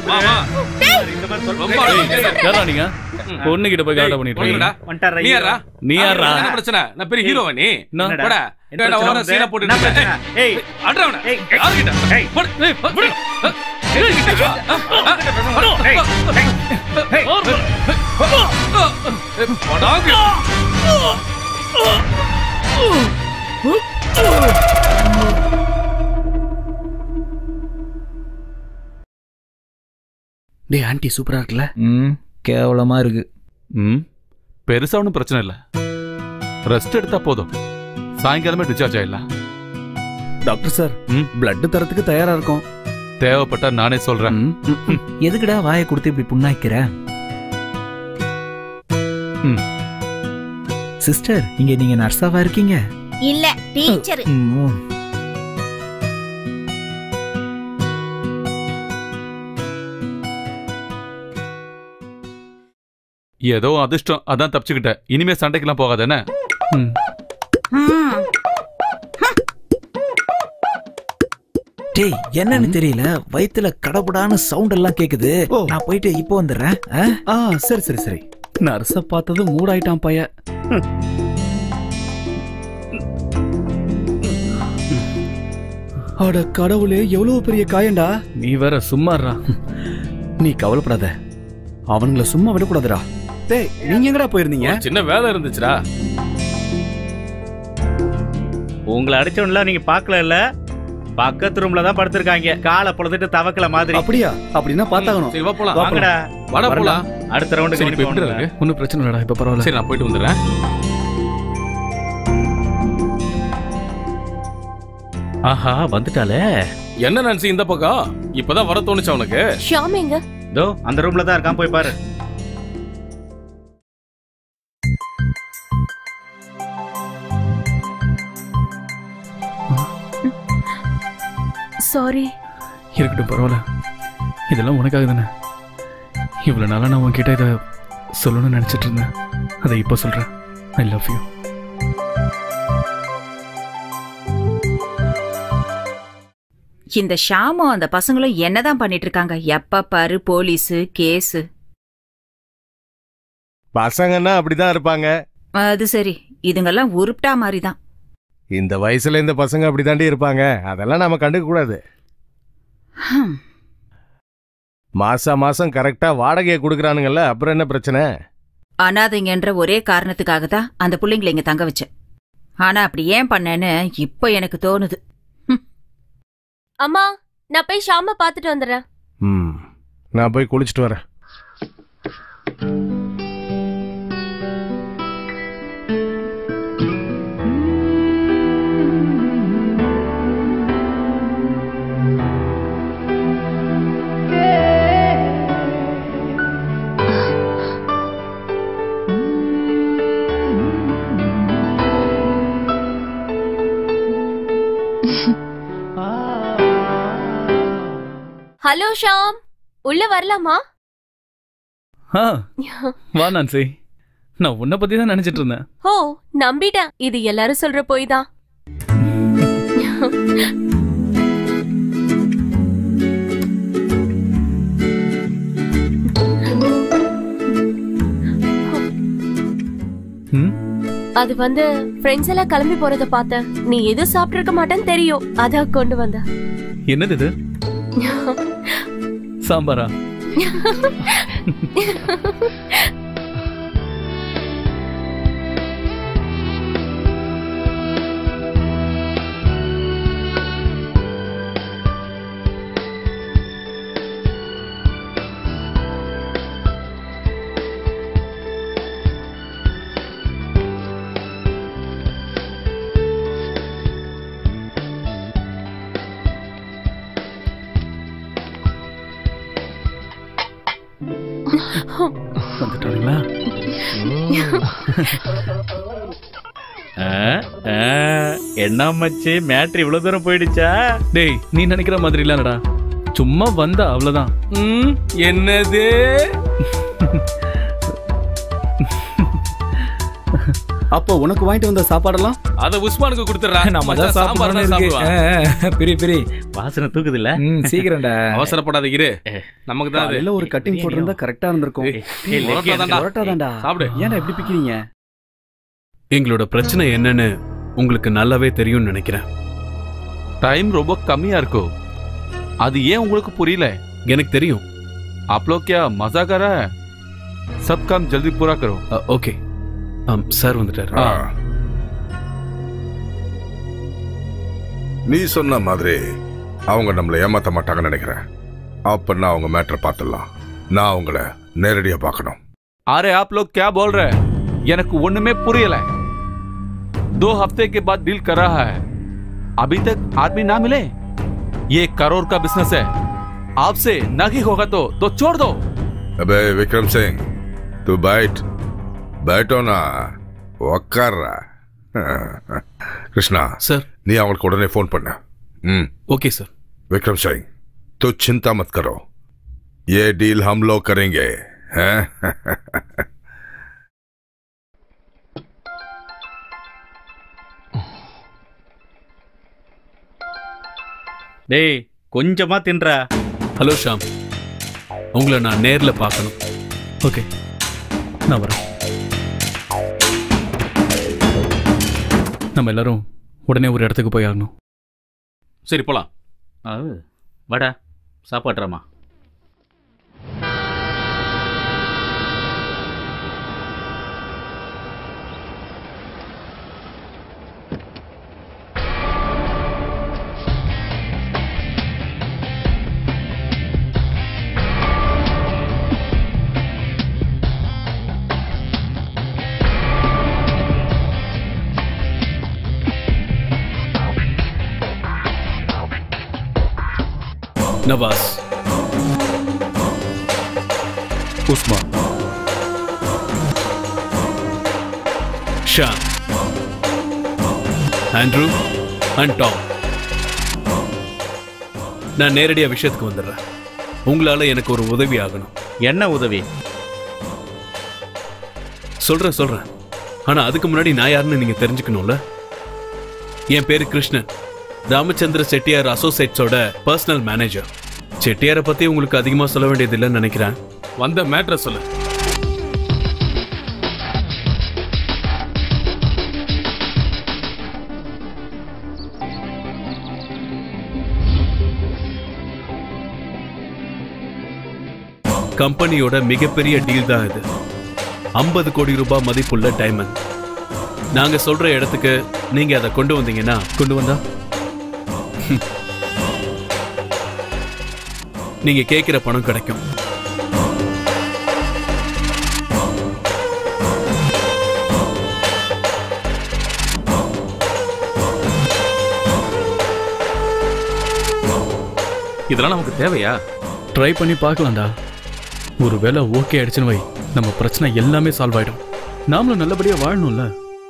ரொம்ப அழகா யாரா நீங்க பொண்ணுகிட்ட போய் கலாட்டம் பண்ணிட்டு பொண்ணுடா. இருக்கீங்க நீ யாரா நீ யாரா என்ன பிரச்சனை நான் பெரிய ஹீரோவா நீ என்னடா? போடா என்ன என்ன ஓர பிரச்சனை சீனா வந்து? போட்டு என்ன பிரச்சனை? ஏய், அட்றவன ஏய், யார்கிட்ட ஏய், போடு ஏய் போடு ஏய் கிட்ட வா ஏய், ஏய், போடாங்க டேய் ஆன்ட்டி சூப்பரா இருக்குல்ல ம் கேவலமா இருக்கு ம் பெருசா ஒன்றும் பிரச்சனை இல்லை ரெஸ்ட் எடுத்தா போதும் சாயங்காலமே டிஸ்சார்ஜ் ஆயிடலாம் டாக்டர் சார் பிளட் தரத்துக்கு தயாரா இருக்கும் தேவைப்பட்டா நானே சொல்றேன் எதுக்குடா வாயை கொடுத்து இப்படி புண்ணாக்கிற ம். சிஸ்டர் இங்க நீங்க நர்ஸாவா இருக்கீங்க இல்ல டீச்சர் ம். ஏதோ அதிர்ஷ்டம் அதான் தப்பிச்சுக்கிட்ட இனிமே சண்டைக்கெல்லாம் போகாதானே ம் டேய் என்னன்னு தெரியல வயித்துல கடபடான்னு சவுண்ட் எல்லாம் கேக்குது நான் போயிட்டு இப்போ வந்துடுறேன் ஆ? ஆ சரி சரி சரி நர்ஸ பார்த்ததும் மூடாயிட்டான் பைய அட கடவுளே எவ்வளவு பெரிய காயண்டா நீ வேற சும்மாறா நீ கவலைப்படாத அவனுங்கள சும்மா விடக்கூடாதுடா டேய் நீங்க எங்கடா போயிருந்தீங்க ஒரு சின்ன வேலை இருந்துச்சுடா உங்களை அடிச்சவன்ல நீங்க பார்க்கல இல்ல பக்கத்து ரூம்ல தான் படுத்திருக்காங்க காலை பொழுதுட்டு தவக்கல மாதிரி அப்படியா அப்படின்னா பார்த்தாகணும் சரி வா போலாம் வாங்கடா வாடா வரலாம். போலாம் அடுத்த ரவுண்டு சரி இப்போ எப்படி இருக்கு ஒன்றும் பிரச்சனை இல்லடா இப்ப பரவாயில்ல சரி நான் போயிட்டு வந்துடுறேன் ஆஹா வந்துட்டாலே என்ன நினைச்சு இந்த பக்கம் இப்பதான் வர தோணுச்சு அவனுக்கு ஷியாம் எங்க தோ அந்த ரூம்ல தான் இருக்கான் போய் பாரு சாரி இருக்கட்டும் பரவாயில்ல இதெல்லாம் உனக்காக தானே இவ்வளோ நாளாக நான் உன்கிட்ட இதை சொல்லணும்னு நினச்சிட்டு இருந்தேன் அதை இப்போ சொல்கிறேன் ஐ லவ் யூ இந்த ஷாமும் அந்த பசங்களும் என்னதான் பண்ணிட்டு இருக்காங்க எப்ப பாரு போலீஸு கேஸு பசங்கன்னா அப்படிதான் இருப்பாங்க அது சரி இதுங்கெல்லாம் உருப்டா மாதிரி தான் இந்த வயசுல இந்த பசங்க அப்படிதாண்டி இருப்பாங்க அதெல்லாம் நாம கண்டுக்க கூடாது மாசா மாசம் கரெக்டா வாடகையை கொடுக்குறானுங்கல்ல அப்புறம் என்ன பிரச்சனை அனாதைங்கன்ற ஒரே காரணத்துக்காக தான் அந்த புள்ளைங்களை இங்க தங்க வச்சேன் ஆனா அப்படி ஏன் பண்ணேன்னு இப்போ எனக்கு தோணுது அம்மா நான் போய் ஷாம பாத்துட்டு வந்துடுறேன் ம் நான் போய் குளிச்சுட்டு வரேன் ஹலோ ஷாம் உள்ள வரலாமா ஆ வா நான்சி நான் உன்னை பற்றி தான் நினச்சிட்டு இருந்தேன் ஓ நம்பிட்டேன் இது எல்லாரும் சொல்ற போய் தான் ம் அது வந்து ஃப்ரெண்ட்ஸ் எல்லாம் கிளம்பி போறத பார்த்தேன் நீ எதுவும் சாப்பிட்டு இருக்க மாட்டேன்னு தெரியும் அதான் கொண்டு வந்த என்னது இது சாம்பாரா வந்துட்டானுங்களா ஆ, ஆ, என்ன மச்சி மேட்ரு இவ்வளவு தூரம் போயிடுச்சா டேய் நீ நினைக்கிற மாதிரி இல்லடா சும்மா வந்தா அவ்வளவுதான் ம், என்னது அப்போ உனக்கு வாங்கிட்டு வந்த சாப்பாடெல்லாம் அத உஸ்மானுக்கு கொடுத்துறா நம்ம தான் சாப்பிடணும்னு இருக்கு ஆ, ஆ, பிரி பிரி வாசனை தூக்குது இல்ல ம் சீக்கிரம்டா அவசரப்படாத இரு நமக்கு தான் அது காலையில ஒரு கட்டிங் போட்டிருந்தா கரெக்டா இருந்திருக்கும் ஏய், பரோட்டா தான்டா. பரோட்டா தான்டா சாப்பிடு. ஏன்டா இப்படி பிக்கிறீங்க எங்களோட பிரச்சனை என்னன்னு உங்களுக்கு நல்லாவே தெரியும்னு நினைக்கிறேன் டைம் ரொம்ப கம்மியா இருக்கும் அது ஏன் உங்களுக்கு புரியல எனக்கு தெரியும் आप लोग क्या मजा कर रहा है सब काम जल्दी पूरा करो ஓகே சார் வந்துட்டாரு ஆ. நீ சொன்ன மாதிரி அவங்க நம்மளை ஏமாத்த மாட்டாங்கன்னு நினைக்கிறேன் அப்படின்னா அவங்க மேட்டரை பார்த்துடலாம் நான் அவங்கள நேரடியா பார்க்கணும் अरे आप लोग क्या बोल रहे हैं எனக்கு ஒண்ணுமே புரியல दो हफ्ते के बाद डील कर रहा है अभी तक आदमी ना मिले ये करोड़ का बिजनेस है आपसे नहीं होगा तो तो छोड़ दो अबे विक्रम सिंह तू बैठ बैठो ना உக்கார்றா கிருஷ்ணா சார் நீ அவங்களுக்கு உடனே ஃபோன் பண்ண ம் ஓகே சார் विक्रम सिंह तो चिंता मत करो ये डील हम लोग करेंगे हैं டேய் கொஞ்சமா தின்றா ஹலோ ஷாம் உங்களை நான் நேர்ல பார்க்கணும் ஓகே நான் வரேன் நம்ம எல்லாரும் உடனே ஒரு இடத்துக்கு போய் ஆகணும் சரி போலாம் அது வாடா சாப்பாடுறாமா Nawaz Usman Sham Andrew and Tom நான் நேரடியா விஷயத்துக்கு வந்துடுறேன் உங்களால எனக்கு ஒரு உதவி ஆகணும் என்ன உதவி சொல்றேன் சொல்றேன் ஆனா அதுக்கு முன்னாடி நான் யாருன்னு நீங்க தெரிஞ்சுக்கணும்ல என் பேரு கிருஷ்ணன் ராமச்சந்திர செட்டியார் அசோசியேட்ஸோட பர்சனல் மேனேஜர் செட்டியாரை பத்தி உங்களுக்கு அதிகமா சொல்ல வேண்டியது இல்லைன்னு நினைக்கிறேன் வந்த மேட்ரை சொல்லு கம்பெனியோட மிகப்பெரிய டீல் தான் இது ஐம்பது கோடி ரூபாய் மதிப்புள்ள டைமண்ட் நாங்க சொல்ற இடத்துக்கு நீங்க அதை கொண்டு வந்தீங்கன்னா கொண்டு வந்தா நீங்க கேட்கிற பணம் கிடைக்கும் இதெல்லாம் நமக்கு தேவையா ட்ரை பண்ணி பார்க்கலாம்டா ஒரு வேளை ஓகே ஆயிடுச்சுன்னு வை நம்ம பிரச்சனை எல்லாமே சால்வ் ஆயிடும் நாமளும் நல்லபடியா வாழணும்ல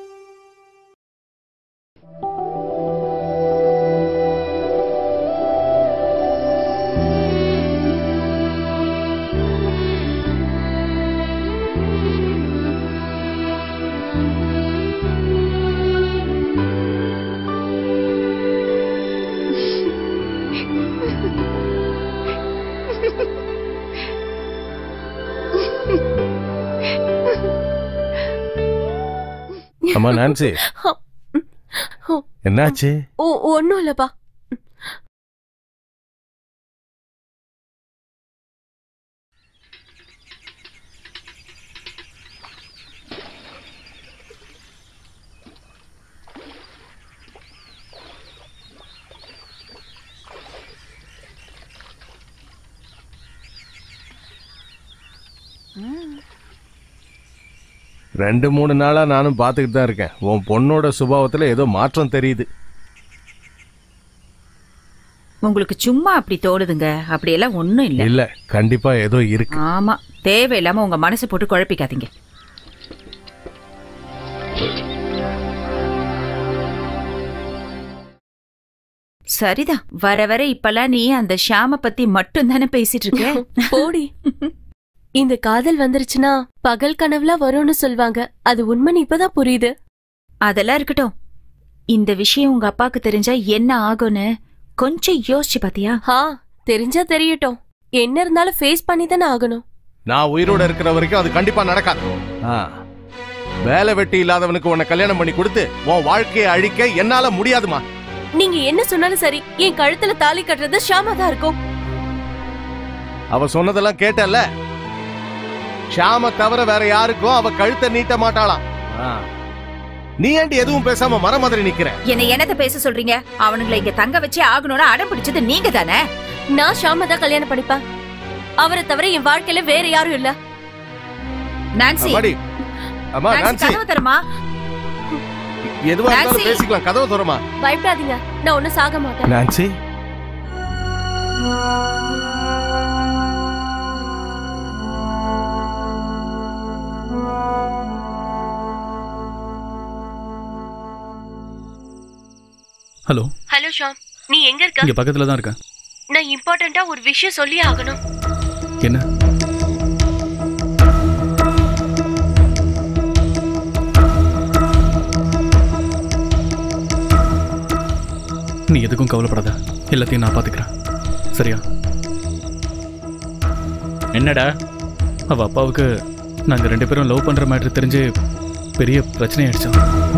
அம்மா நான்சி என்னாச்சு ஓ ஒன்றும் இல்லைப்பா ரெண்டு மூணு நாளா நானும் பார்த்துக்கிட்டு தான் இருக்கேன் உன் பொண்ணோட சுபாவத்துல ஏதோ மாற்றம் தெரியுது உங்களுக்கு சும்மா அப்படி தோணுதுங்க அப்படியெல்லாம் ஒண்ணும் இல்ல இல்ல கண்டிப்பா ஏதோ இருக்கு ஆமா தேவையில்லாம உங்க மனசை போட்டு குழப்பிக்காதீங்க சரிதான் வர வர இப்பெல்லாம் நீ அந்த ஷாம பத்தி மட்டும் தானே பேசிட்டு இருக்க போடி இந்த காதல் வந்துருச்சுன்னா பகல் கனவுல வரும்னு சொல்வாங்க அது உண்மைன்னு இப்பதான் புரியுது அதெல்லாம் இருக்கட்டும் இந்த விஷயம் உங்க அப்பாக்கு தெரிஞ்சா என்ன ஆகும்னு கொஞ்சம் யோசிச்சு பாத்தியா ஆ தெரிஞ்சா தெரியட்டும் என்ன இருந்தாலும் ஃபேஸ் பண்ணி தானே ஆகணும் நான் உயிரோட இருக்கிற வரைக்கும் அது கண்டிப்பா நடக்காது ஆ. வேலை வெட்டி இல்லாதவனுக்கு உன்னை கல்யாணம் பண்ணி கொடுத்து உன் வாழ்க்கையை அழிக்க என்னால முடியாதுமா நீங்க என்ன சொன்னாலும் சரி என் கழுத்துல தாலி கட்டுறது ஷாமா தான் இருக்கும் அவ சொன்னதெல்லாம் கேட்டல்ல ஷாம தவிர வேற யாருக்கும் அவ கழுத்தை நீட்ட மாட்டாளாம் ஆ. நீ ஏண்டி எதுவும் பேசாம மர மாதிரி நிக்கிற என்ன என்னத்த பேச சொல்றீங்க அவனுங்களை இங்க தங்க வச்சே ஆகணும்னு அடம் பிடிச்சது நீங்க தானே நான் ஷாமா தான் கல்யாணம் பண்ணிப்பேன் அவரை தவிர என் வாழ்க்கையில வேற யாரும் இல்ல நான்சி அம்மாடி. அம்மா நான்சி நான்சி கதவு தரமா எதுவா இருந்தாலும் நான்சி. பேசிக்கலாம் கதவு தரமா பயப்படாதீங்க நான் ஒன்னும் சாக மாட்டேன் நான்சி ஹலோ ஹலோ ஷாம் நீ எங்க இருக்க இங்க பக்கத்துல தான் இருக்கேன் நான் இம்பார்ட்டண்டா ஒரு விஷயம் சொல்லி ஆகணும் என்ன நீ எதுக்கும் கவலைப்படாத எல்லாத்தையும் நான் பாத்துக்கிறேன் சரியா என்னடா அவ அப்பாவுக்கு நாங்க ரெண்டு பேரும் லவ் பண்ற மேட்ரு தெரிஞ்சு பெரிய பிரச்சனை ஆயிடுச்சோம்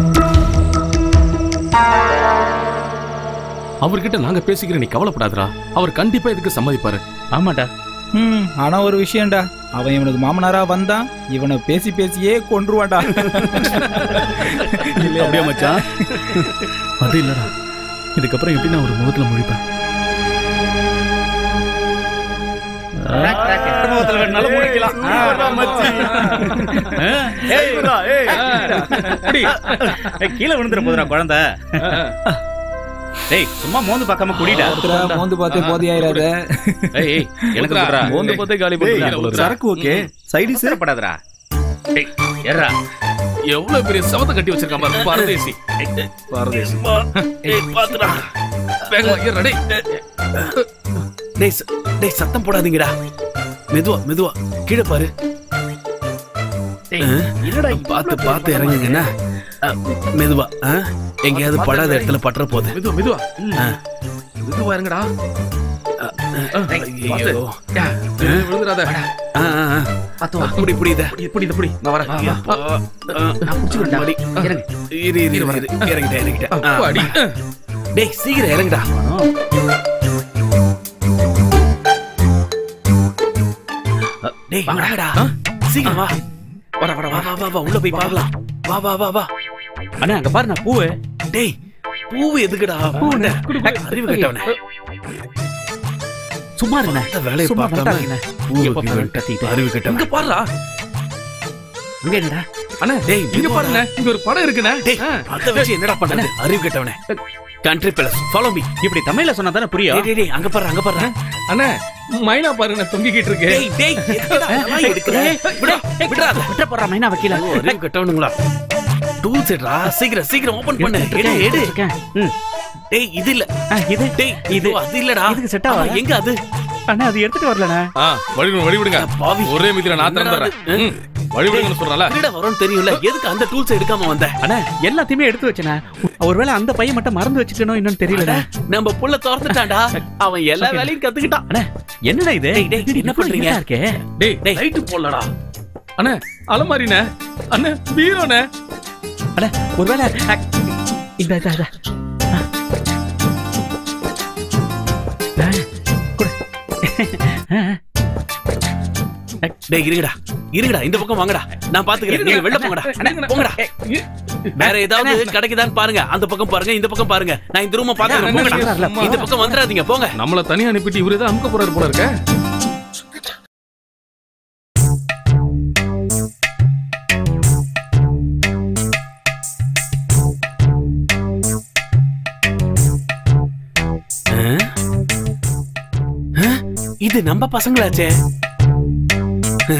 அவர்கிட்ட நாங்க பேசிக்கிற நீ கவலைப்படாதடா அவர் கண்டிப்பா இதுக்கு சம்மதிப்பாரு ஆமாடா ம் ஆனா ஒரு விஷயம்டா அவன் இவனுக்கு மாமனாரா வந்தான் இவனை பேசி பேசியே கொன்றுவான்டா அப்படியே மச்சான் அது இல்லடா இதுக்கப்புறம் எப்படி நான் ஒரு முகத்துல முழிப்பேன் முகத்துல வேணாலும் முழிக்கலாம். ஆ, ஆ, ஏய், ஏய், அப்படி. ஏய், கீழே விழுந்துற போதுடா குழந்தை டேய் சும்மா மோந்து பார்க்காம குடிடா ஒருத்தரா மோந்து பார்த்து போதையாயிராத. ஏய் ஏய், எனக்கு குடுறா. மோந்து பார்த்தே காலி பண்ணுறா ஏய், போல இருக்கு. சரக்கு ஓகே சைடிஸ் படாதடா டேய் ஏறா எவ்வளவு பெரிய சவத்தை கட்டி வச்சிருக்கான் பாரு பரதேசி பரதேசி ஏய் பாத்துடா வேகமா ஏறா டேய் டேய் ச- டேய் சத்தம் போடாதீங்கடா மெதுவா மெதுவா கீழே பாரு என்னடா பார்த்து பார்த்து இறங்குங்கண்ணா அஹ், மெதுவா ஆ? எங்கேயாவது படாத இடத்துல பற்ற போகுது மெதுவா மெதுவா ஆ. மெதுவா இறங்கடா ஐயோ. விழுந்துடாத ஆ, ஆ, ஆ. இப்படி இப்படி இத இப்படி இப்படி நான் வரேன் அப்பா. ஆ, மடி. இரு இரு இரு இரு. இறங்கிட்டேன் இறங்கிட்டேன் ஆ. அப்பாடி. டேய் சீக்கிரம் இறங்குடா டேய் வாடா சீக்கிரம் வா வர வர வா வா வா வா உள்ள போய் பார்க்கலாம் வா வா வா வா அண்ணா அங்க பாரு நான் பூவு டேய் பூவு எதுக்குடா பூவுண்ணே அறிவு கட்டவனே சும்மா இருங்க இந்த வேலையை சும்மா பார்க்காம பண்ணாதீங்க. பூவை எப்ப பாரு கீழே கத்திட்டு. அறிவு கட்டவன் இங்க பாருடா அங்க என்னடா அண்ணா டேய் இங்க பாருங்க இங்க ஒரு படம் இருக்குண்ணே டேய் அத வச்சு என்னடா பண்றது அறிவு கட்டவனே கண்ட்ரி பேலஸ் ஃபாலோ மீ இப்படி தமிழ்ல சொன்னா தானே புரியும் டேய் டேய் அங்க பாரு அங்க பாரு அண்ணா மைனா பாருங்க தொங்கிக்கிட்டு இருக்கு டேய் டேய் எதுக்குடா இதெல்லாம் எடுக்குற விடா விடாத விட்ட போடுற மைனா வைக்கல ஓ, அறிவு கட்டவனுங்களா டூல்ஸ் எடுறா சீக்கிரம் சீக்கிரம் ஓபன் பண்ணு எடு எடு டேய் இது இல்ல இது டேய் இது அது இல்லடா இதுக்கு செட் ஆகாது. ஆமா, எங்க அது அண்ணா அது எடுத்துட்டு வரலண்ணா ஆ வழி விடுங்க, வழி விடுங்க பாவி. ஒரே மிதில நான் என்னடா திறந்துறேன் அது? ம், வழி விடுங்கன்னு சொல்றல திருட வரும்னு தெரியும்ல எதுக்கு அந்த டூல்ஸ் எடுக்காம வந்த அண்ணா எல்லாத்தையுமே எடுத்து வச்சேண்ணா ஒருவேளை அந்த பையன் மட்டும் மறந்து வச்சுட்டனோ இன்னும் தெரியல நம்ம புள்ள திறந்துட்டான்டா அவன் எல்லா வேலையும் கத்துக்கிட்டான் அண்ணா என்னடா இது டேய், டேய், என்ன பண்றீங்க? இருக்கே டேய் டேய் லைட் போடலடா அண்ணே அலமாரிண்ணே அண்ணே பீரோண்ணே அண்ணா ஒருவேளை அ, இந்த இந்த இந்த. ஆ. ஆ, கொடு. ஆ, ஆ. டேய் இருங்கடா இருங்கடா இந்த பக்கம் வாங்கடா நான் பாத்துக்கிறேன் நீங்க வெளில போங்கடா போங்கடா வேற ஏதாவது கிடைக்குதான்னு பாருங்க அந்த பக்கம் பாருங்க இந்த பக்கம் பாருங்க நான் இந்த ரூம பாத்துக்கிறேன் போங்கடா இந்த பக்கம் வந்துடாதீங்க போங்க நம்மள தனியா அனுப்பிட்டு இவரே தான் அமுக்க போறாரு போல இருக்க ஆ? ஆ? இது நம்ம பசங்களாச்சே ஆ?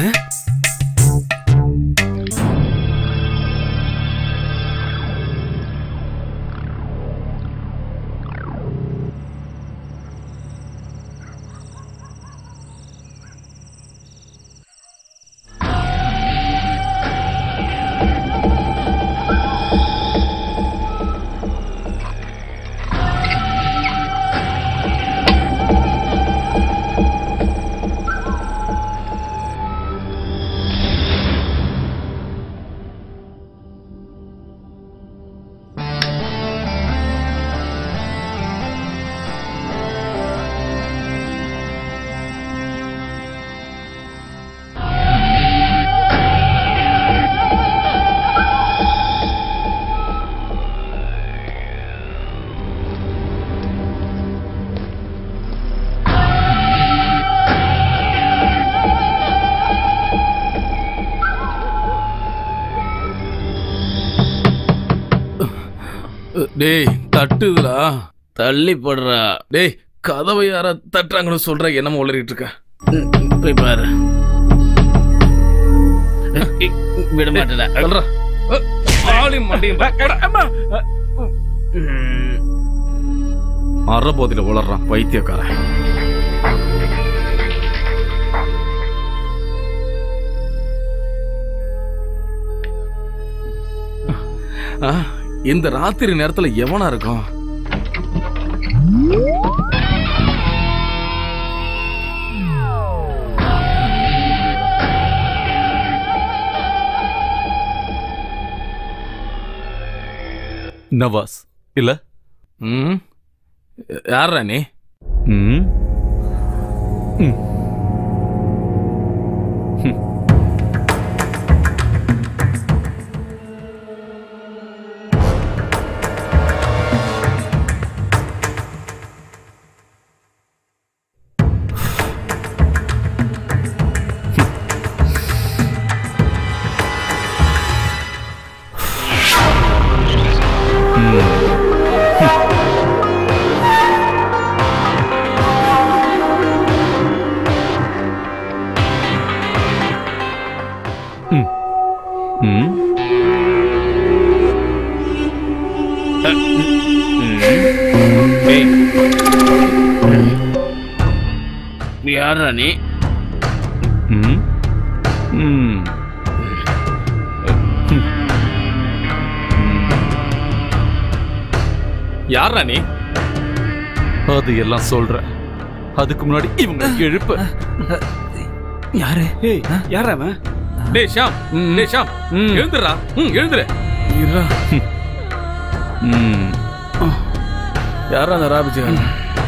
டேய் தட்டுதுடா தள்ளி போடுறா டேய் கதவை யாரா தட்டுறாங்கன்னு சொல்ற என்னமோ உளறிட்டு இருக்க போய் பாரு விட மாட்டேடா சொல்றா ஆளி மண்டியும் அறபோதில உளறான் பைத்தியக்காரன் ஆ, இந்த ராத்திரி நேரத்துல எவனா இருக்கும் நவாஸ் இல்ல ம் யாரா நீ ம் ம். ம். ம். ம். யாரா நீ ம். ம். யாரா நீ அது எல்லாம் சொல்றேன் அதுக்கு முன்னாடி இவங்க எழுப்ப யாரு ஏய் யாரா அவன் டேய் ஷாம் டேய் ஷாம் எழுந்துடா ம் எழுந்துரு இருடா. ம். யாரா அந்த ராபிஜி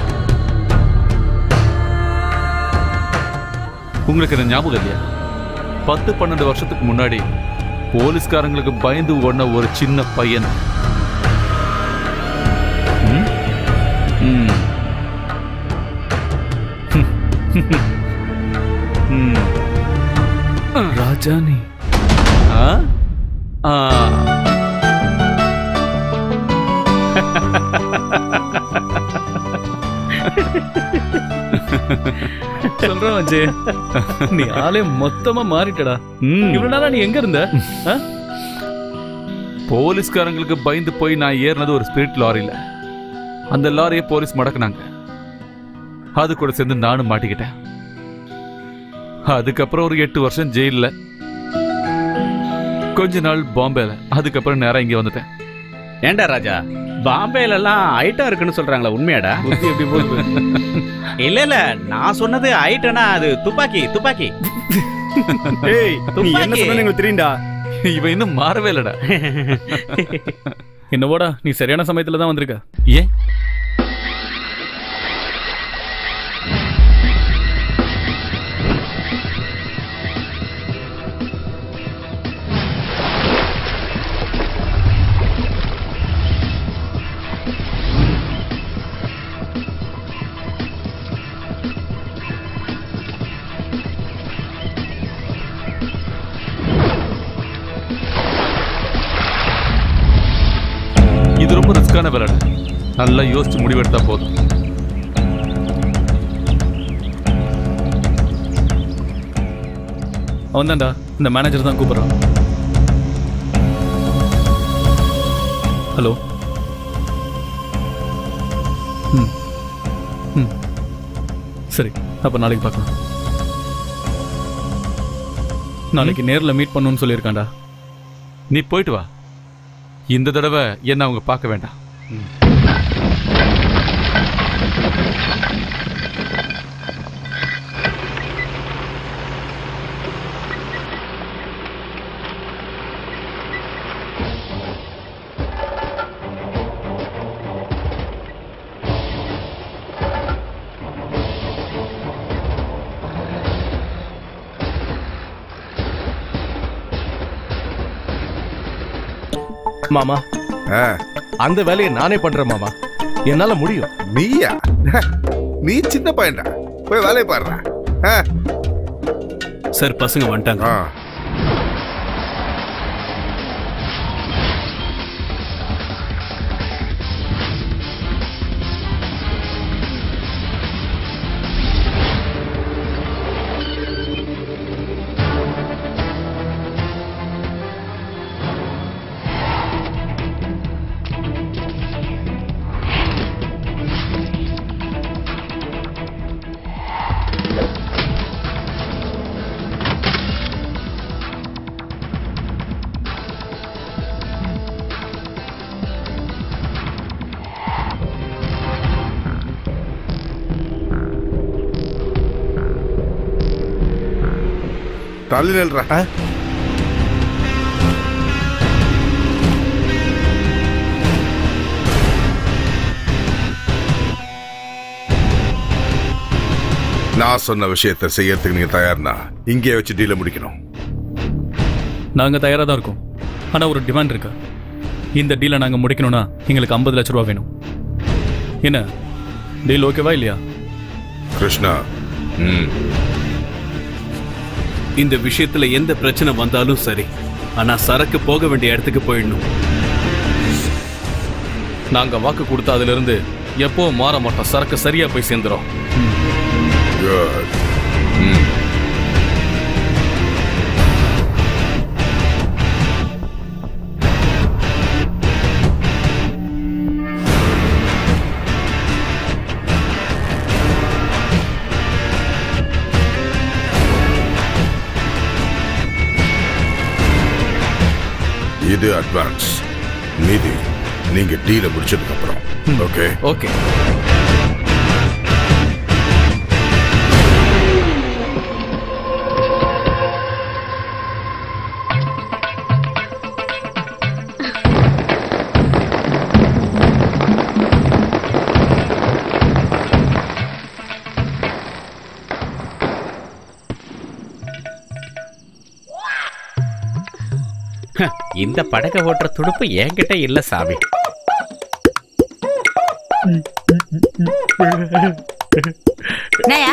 உங்களுக்கு என்ன ஞாபகம் இல்லையா பத்து பன்னெண்டு வருஷத்துக்கு முன்னாடி போலீஸ்காரங்களுக்கு பயந்து ஓடின ஒரு சின்ன பையன் ம்? ம். ம். ராஜா நீ ஆ? ஆ. சொல்றேன் வச்சு நீ ஆளே மொத்தமா மாறிட்டடா ம். இவ்வளவு நாளா நீ எங்க இருந்த ஆ? போலீஸ்காரங்களுக்கு பயந்து போய் நான் ஏறினது ஒரு ஸ்பிரிட் லாரியில அந்த லாரியை போலீஸ் மடக்குனாங்க அது கூட சேர்ந்து நானும் மாட்டிக்கிட்டேன் அதுக்கப்புறம் ஒரு எட்டு வருஷம் ஜெயில்ல கொஞ்ச நாள் பாம்பேல அதுக்கப்புறம் நேரா இங்க வந்துட்டேன் ஏண்டா ராஜா பாம்பேல எல்லாம் ஐட்டம் இருக்குன்னு சொல்றாங்களா உண்மையாடா புத்தி எப்படி போகுது இல்ல இல்ல நான் சொன்னது ஐட்டனா அது துப்பாக்கி துப்பாக்கி ஏய் நீ என்ன சொன்னு எங்களுக்கு தெரியும்டா இவன் இன்னும் மாறவே இல்லடா என்னவோடா நீ சரியான சமயத்துல தான் வந்திருக்க ஏன் இது ரொம்ப ரிஸ்கான விளையாடு நல்லா யோசிச்சு முடிவெடுத்தா போதும் அவன் தான்டா இந்த மேனேஜர் தான் கூப்பிடுறான் ஹலோ ம் ம் சரி அப்போ நாளைக்கு பார்க்கலாம் நாளைக்கு நேரில் மீட் பண்ணணும்னு சொல்லியிருக்கான்டா நீ போயிட்டு வா இந்த தடவை என்ன அவங்க பார்க்க வேண்டாம் மாமா அந்த வேலையை நானே பண்றேன் மாமா என்னால முடியும் நீயா நீ சின்ன பையன்டா போய் வேலையை பாடுறா சார் பசங்க வந்துட்டாங்க தள்ளி நில்றா நான் சொன்ன விஷயத்தை செய்யறதுக்கு நீங்க தயார்னா இங்கே வச்சு டீல முடிக்கணும் நாங்கள் தயாராக தான் இருக்கோம் ஆனால் ஒரு டிமாண்ட் இருக்கு இந்த டீலை நாங்கள் முடிக்கணும்னா எங்களுக்கு ஐம்பது லட்ச ரூபா வேணும் என்ன டீல் ஓகேவா இல்லையா கிருஷ்ணா ம் இந்த விஷயத்துல எந்த பிரச்சனை வந்தாலும் சரி ஆனா சரக்கு போக வேண்டிய இடத்துக்கு போயிடணும் நாங்க வாக்கு கொடுத்த அதுல இருந்து எப்போ மாற மாட்டோம் சரக்கு சரியா போய் சேர்ந்துரும் குட் இது அட்வான்ஸ் மீதி நீங்க டீல முடிச்சதுக்கு அப்புறம் ஓகே ஓகே இந்த படகை ஓட்டுற துடுப்பு என்கிட்ட இல்ல சாமி என்னயா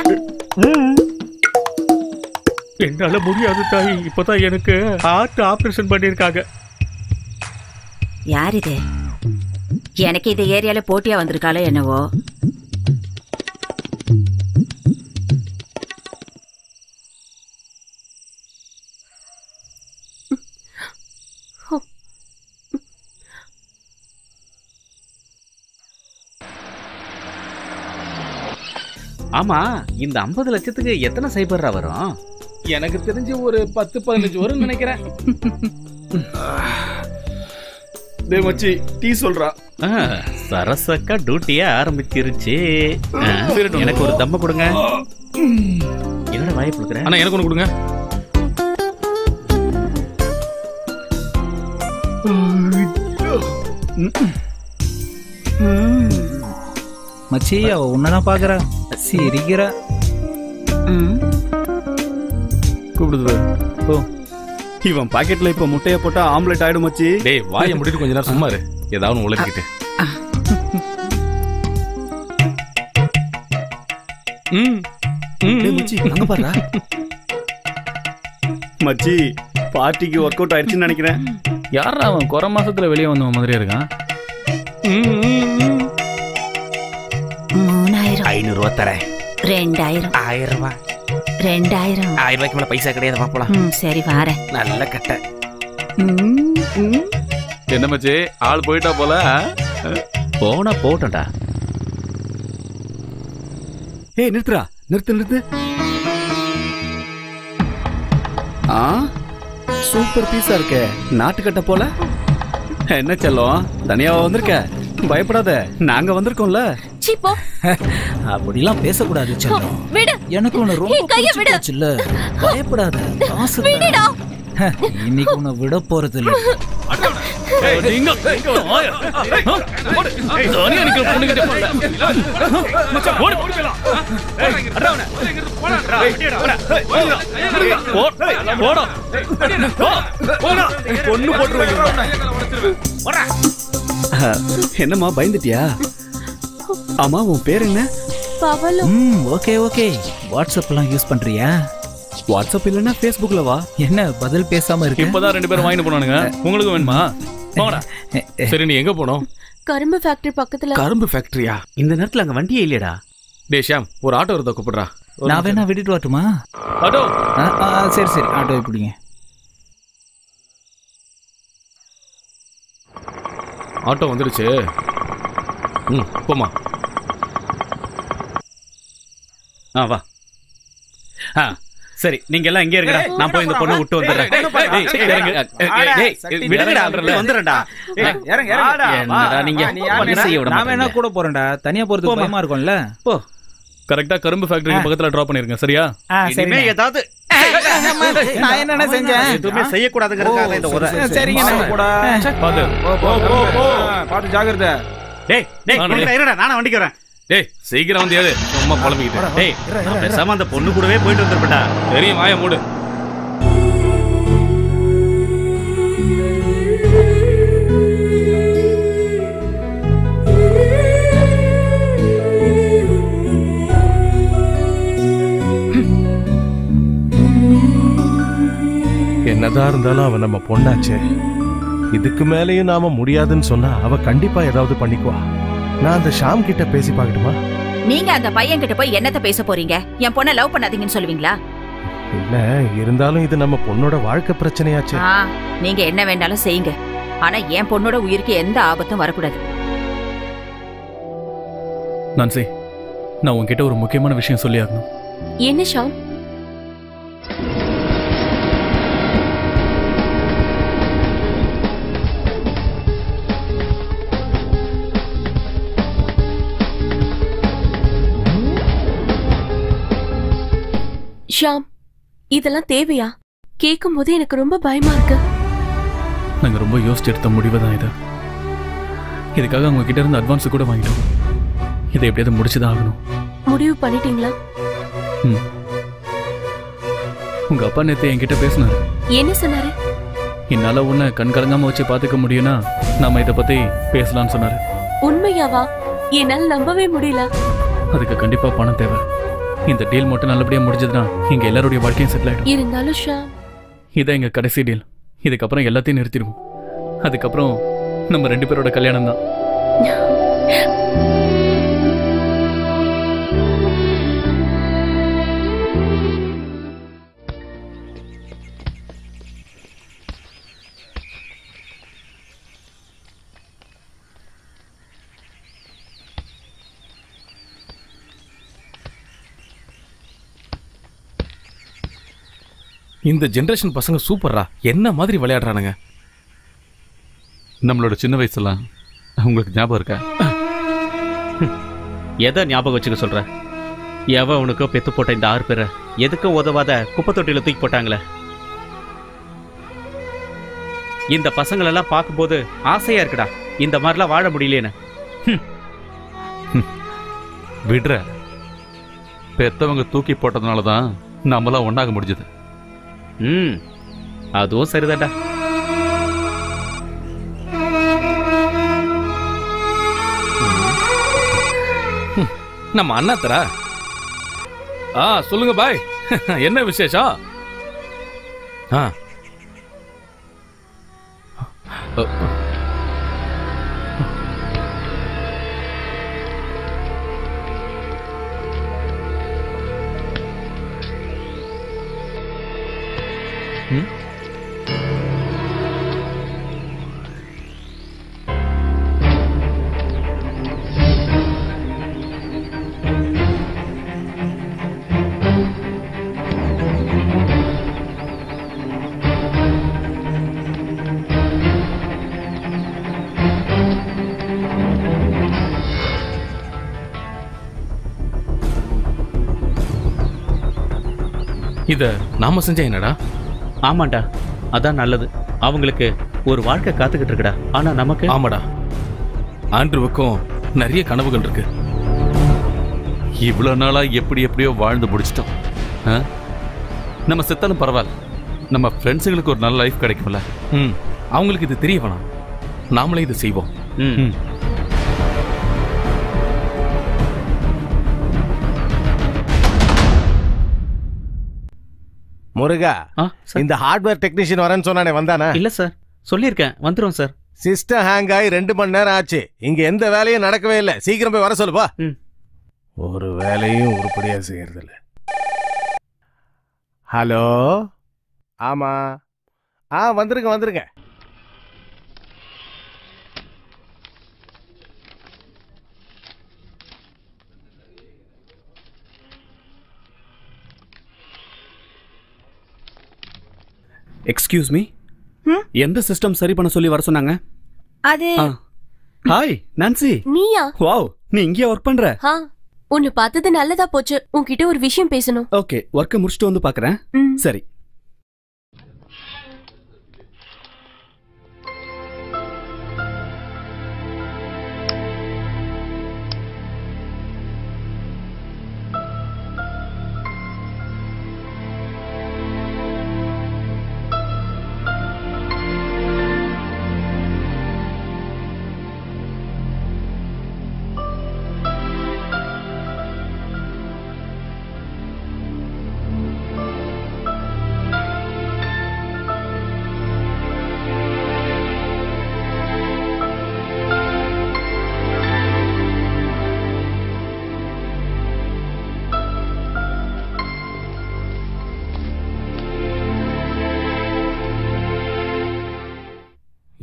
என்னால முடியாது தாய் இப்பதான் எனக்கு ஹார்ட் ஆபரேஷன் பண்ணிருக்காங்க யார் இது எனக்கு இந்த ஏரியால போட்டியா வந்திருக்காளோ என்னவோ ஆமா இந்த 50 லட்சத்துக்கு எத்தனை சைபர்ரா வரும் எனக்கு தெரிஞ்சு ஒரு பத்து பதினஞ்சு வரும் நினைக்கிறேன் டேய் மச்சி டீ சொல்றா ஆ, சரசக்கா டியூட்டியே ஆரம்பிச்சிருச்சு ஆ, எனக்கு ஒரு தம்ம கொடுங்க என்னோட வாய்ப்பு கொடுக்குறேன் அண்ணா எனக்கு ஒன்று கொடுங்க மச்சி அவ உன்னதான் பாக்குறா சிரிக்கிறா கூப்பிடுது ஓ இவன் பாக்கெட்ல இப்ப முட்டைய போட்டா ஆம்லெட் ஆயிடும் மச்சி டேய் வாயை முடிட்டு கொஞ்ச நேரம் சும்மா இரு ஏதாவது ஒன்று உளறிக்கிட்டு ம் ம் டேய் மச்சி அங்க பாருடா மச்சி பார்ட்டிக்கு ஒர்க் அவுட் ஆயிடுச்சுன்னு நினைக்கிறேன் யாரா அவன் குறை மாசத்துல வெளியே வந்தவன் மாதிரியே இருக்கான் மூணாயிரம் ஐநூறு ரூபா தரேன் ரெண்டாயிரம் ஆயிரம் ரூபாய் ரெண்டாயிரம் ஆயிரம் ரூபாய்க்கு மேல பைசா கிடையாது பாப்பலாம் ம் சரி வாரேன் நல்ல கட்டை என்ன மச்சி ஆள் போயிட்டா போல போனா போட்டோம்டா ஏய் நிறுத்துடா நிறுத்து நிறுத்து ஆ சூப்பர் பீஸா இருக்கே நாட்டுக்கட்ட போல என்ன செல்லம் தனியாவா வந்திருக்க பயப்படாத நாங்க வந்திருக்கோம்ல சீ போ அப்படிலாம் பேசக்கூடாது செல்லம் விடு எனக்கு உன்னை ரொம்ப என் கையை விடு. பிடிச்சிருச்சுல்ல பயப்படாத காசு தரேன். விடுடா ஹ, இன்னைக்கு உன்னை விட போறது இல்ல பொண்ணு என்னம்மா பயந்துட்டியா ஆமா உன் பேர் என்ன பவலும் ம் ஓகே ஓகே வாட்ஸ்அப்லாம் யூஸ் பண்றியா வாட்ஸ்அப் இல்லைன்னா ஃபேஸ்புக்ல வா என்ன பதில் பேசாம இருக்கு இப்பதான் ரெண்டு பேரும் வாங்கிட்டு போனானுங்க உங்களுக்கு வேணுமா போங்கடா சரி நீ எங்க போனோம் கரும்பு ஃபேக்டரி பக்கத்துல கரும்பு ஃபேக்டரியா இந்த நேரத்துல அங்க வண்டியே இல்லையடா டேய் ஷாம் ஒரு ஆட்டோ இருந்தா கூப்பிடுறா ஒரு நான் வேணா விட்டுட்டு வரட்டுமா ஆட்டோ ஆ, ஆ, சரி சரி ஆட்டோ பிடிங்க ஆட்டோ வந்துருச்சு ம் போமா ஆ வா ஆ சரி நீங்க எல்லாம் இங்கே இருங்கடா நான் போய் இந்த பொண்ணை விட்டு வந்துடுறேன் ஏய், இறங்கு. ஏய், ஏய், விடுங்கடா விட்டு வந்துடுறேன்டா இறங்க, இறங்க, இறங்க. என்னடா நீங்க பண்ண செய்ய விட நான் வேணா மாட்டீங்க. கூட போறேன்டா தனியா போறதுக்கு போம்மா. பயமா இருக்கும்ல போ கரெக்டா கரும்பு ஃபேக்டரிக்கு பக்கத்துல டிராப் பண்ணிருங்க சரியா ஆ இனிமே சரி ஏதாவது நான் என்னென்ன செஞ்சேன் எதுவுமே செய்யக்கூடாதுங்கிறதுக்காக இந்த உரை சரிங்க கூட பாத்து போ போ போ பார்த்து ஜாக்கிரதை டேய் டேய் நானே. இருடா, இருடா நானே வண்டிக்கு வரேன் டேய் சீக்கிரம் வந்து ஏது சும்மா புலம்பிக்கிட்டு டேய் நான் பேசாம அந்த பொண்ணு கூடவே போயிட்டு வந்திருப்பேன்டா தெரியும் வாய மூடு என்னதான் இருந்தாலும் அவ நம்ம பொண்ணாச்சே இதுக்கு மேலேயும் நாம முடியாதுன்னு சொன்னா அவ கண்டிப்பா ஏதாவது பண்ணிக்குவா நான் அந்த ஷாம் கிட்ட பேசி பார்க்கட்டுமா நீங்க அந்த பையன் கிட்ட போய் என்னத்த பேச போறீங்க என் பொண்ணை லவ் பண்ணாதீங்கன்னு சொல்லுவீங்களா இல்ல இருந்தாலும் இது நம்ம பொண்ணோட வாழ்க்கை பிரச்சனையாச்சே ஆ, நீங்க என்ன வேணாலும் செய்யுங்க ஆனா என் பொண்ணோட உயிருக்கு எந்த ஆபத்தும் வரக்கூடாது நான்சி நான் உன்கிட்ட ஒரு முக்கியமான விஷயம் சொல்லி ஆகணும் என்ன ஷாம் ஷாம் இதெல்லாம் தேவையா கேட்கும் போது எனக்கு ரொம்ப பயமா இருக்கு நாங்கள் ரொம்ப யோசிச்சு எடுத்த முடிவு தான் இது இதுக்காக அவங்க கிட்ட இருந்து அட்வான்ஸ் கூட வாங்கிட்டோம் இதை எப்படியாவது முடிச்சுதான் ஆகணும் முடிவு பண்ணிட்டீங்களா ம் உங்க அப்பா நேத்து என்கிட்ட பேசினாரு என்ன சொன்னாரு என்னால உன்னை கண் கலங்காம வச்சு பாத்துக்க முடியும்னா நாம இதை பத்தி பேசலாம்னு சொன்னாரு உண்மையாவா என்னால நம்பவே முடியல அதுக்கு கண்டிப்பா பணம் தேவை இந்த டீல் மட்டும் நல்லபடியா முடிஞ்சதுன்னா எங்க எல்லாருடைய வாழ்க்கையும் செட்டில் ஆயிடும் இருந்தாலும் ஷாம் இதான் எங்க கடைசி டீல் இதுக்கப்புறம் எல்லாத்தையும் நிறுத்திடுவோம் அதுக்கப்புறம் நம்ம ரெண்டு பேரோட கல்யாணம் தான் இந்த ஜெனரேஷன் பசங்க சூப்பர்ரா என்ன மாதிரி விளையாடுறானுங்க நம்மளோட சின்ன வயசுலாம் உங்களுக்கு ஞாபகம் இருக்கா எதை ஞாபகம் வச்சுக்க சொல்ற எவன் உனக்கோ பெத்து போட்ட இந்த ஆறு பேரை எதுக்கும் உதவாத குப்பை தொட்டியில தூக்கி போட்டாங்களே இந்த பசங்களெல்லாம் பார்க்கும்போது ஆசையா இருக்குடா இந்த மாதிரிலாம் வாழ முடியலேன்னு விடுற பெத்தவங்க தூக்கி போட்டதுனால தான் நம்மளாம் ஒண்ணாக முடிஞ்சது ம் அதுவும் சரிதான்டா நம்ம அண்ணா தரா ஆ சொல்லுங்க பாய் என்ன விசேஷம் ஆ அ, ம்? இத நாம செஞ்சா என்னடா ஆமாண்டா அதான் நல்லது அவங்களுக்கு ஒரு வாழ்க்கை காத்துக்கிட்டு இருக்குடா ஆனா நமக்கு ஆமாடா ஆண்ட்ருவுக்கும் நிறைய கனவுகள் இருக்கு இவ்வளவு நாளா எப்படி எப்படியோ வாழ்ந்து முடிச்சிட்டோம் ஆ? நம்ம செத்தாலும் பரவாயில்ல நம்ம ஃப்ரெண்ட்ஸுங்களுக்கு ஒரு நல்ல லைஃப் கிடைக்கும்ல ம் அவங்களுக்கு இது தெரிய வேணாம் நாமளே இது செய்வோம் ம் முருகா இந்த ஹார்ட்வேர் டெக்னீஷியன் வரேன்னு சொன்னானே வந்தானே இல்ல சார் சொல்லியிருக்கேன் வந்துரும் சார் சிஸ்டம் ஹேங் ஆகி ரெண்டு மணி நேரம் ஆச்சு இங்க எந்த வேலையும் நடக்கவே இல்லை சீக்கிரம் போய் வர சொல்லுப்பா ஒரு வேலையும் உருப்படியா செய்யறது இல்ல ஹலோ ஆமா ஆ வந்துருங்க வந்துருங்க எக்ஸ்கியூஸ் மீ எந்த சிஸ்டம் சரி பண்ண சொல்லி வர சொன்னாங்க அது ஹாய் நான்சி நீயா வாவ் நீ இங்கேயே ஒர்க் பண்ற ஆ உன்னை பார்த்தது நல்லதா போச்சு உன்கிட்ட ஒரு விஷயம் பேசணும் ஓகே ஒர்க்கை முடிச்சுட்டு வந்து பார்க்கறேன் ம். சரி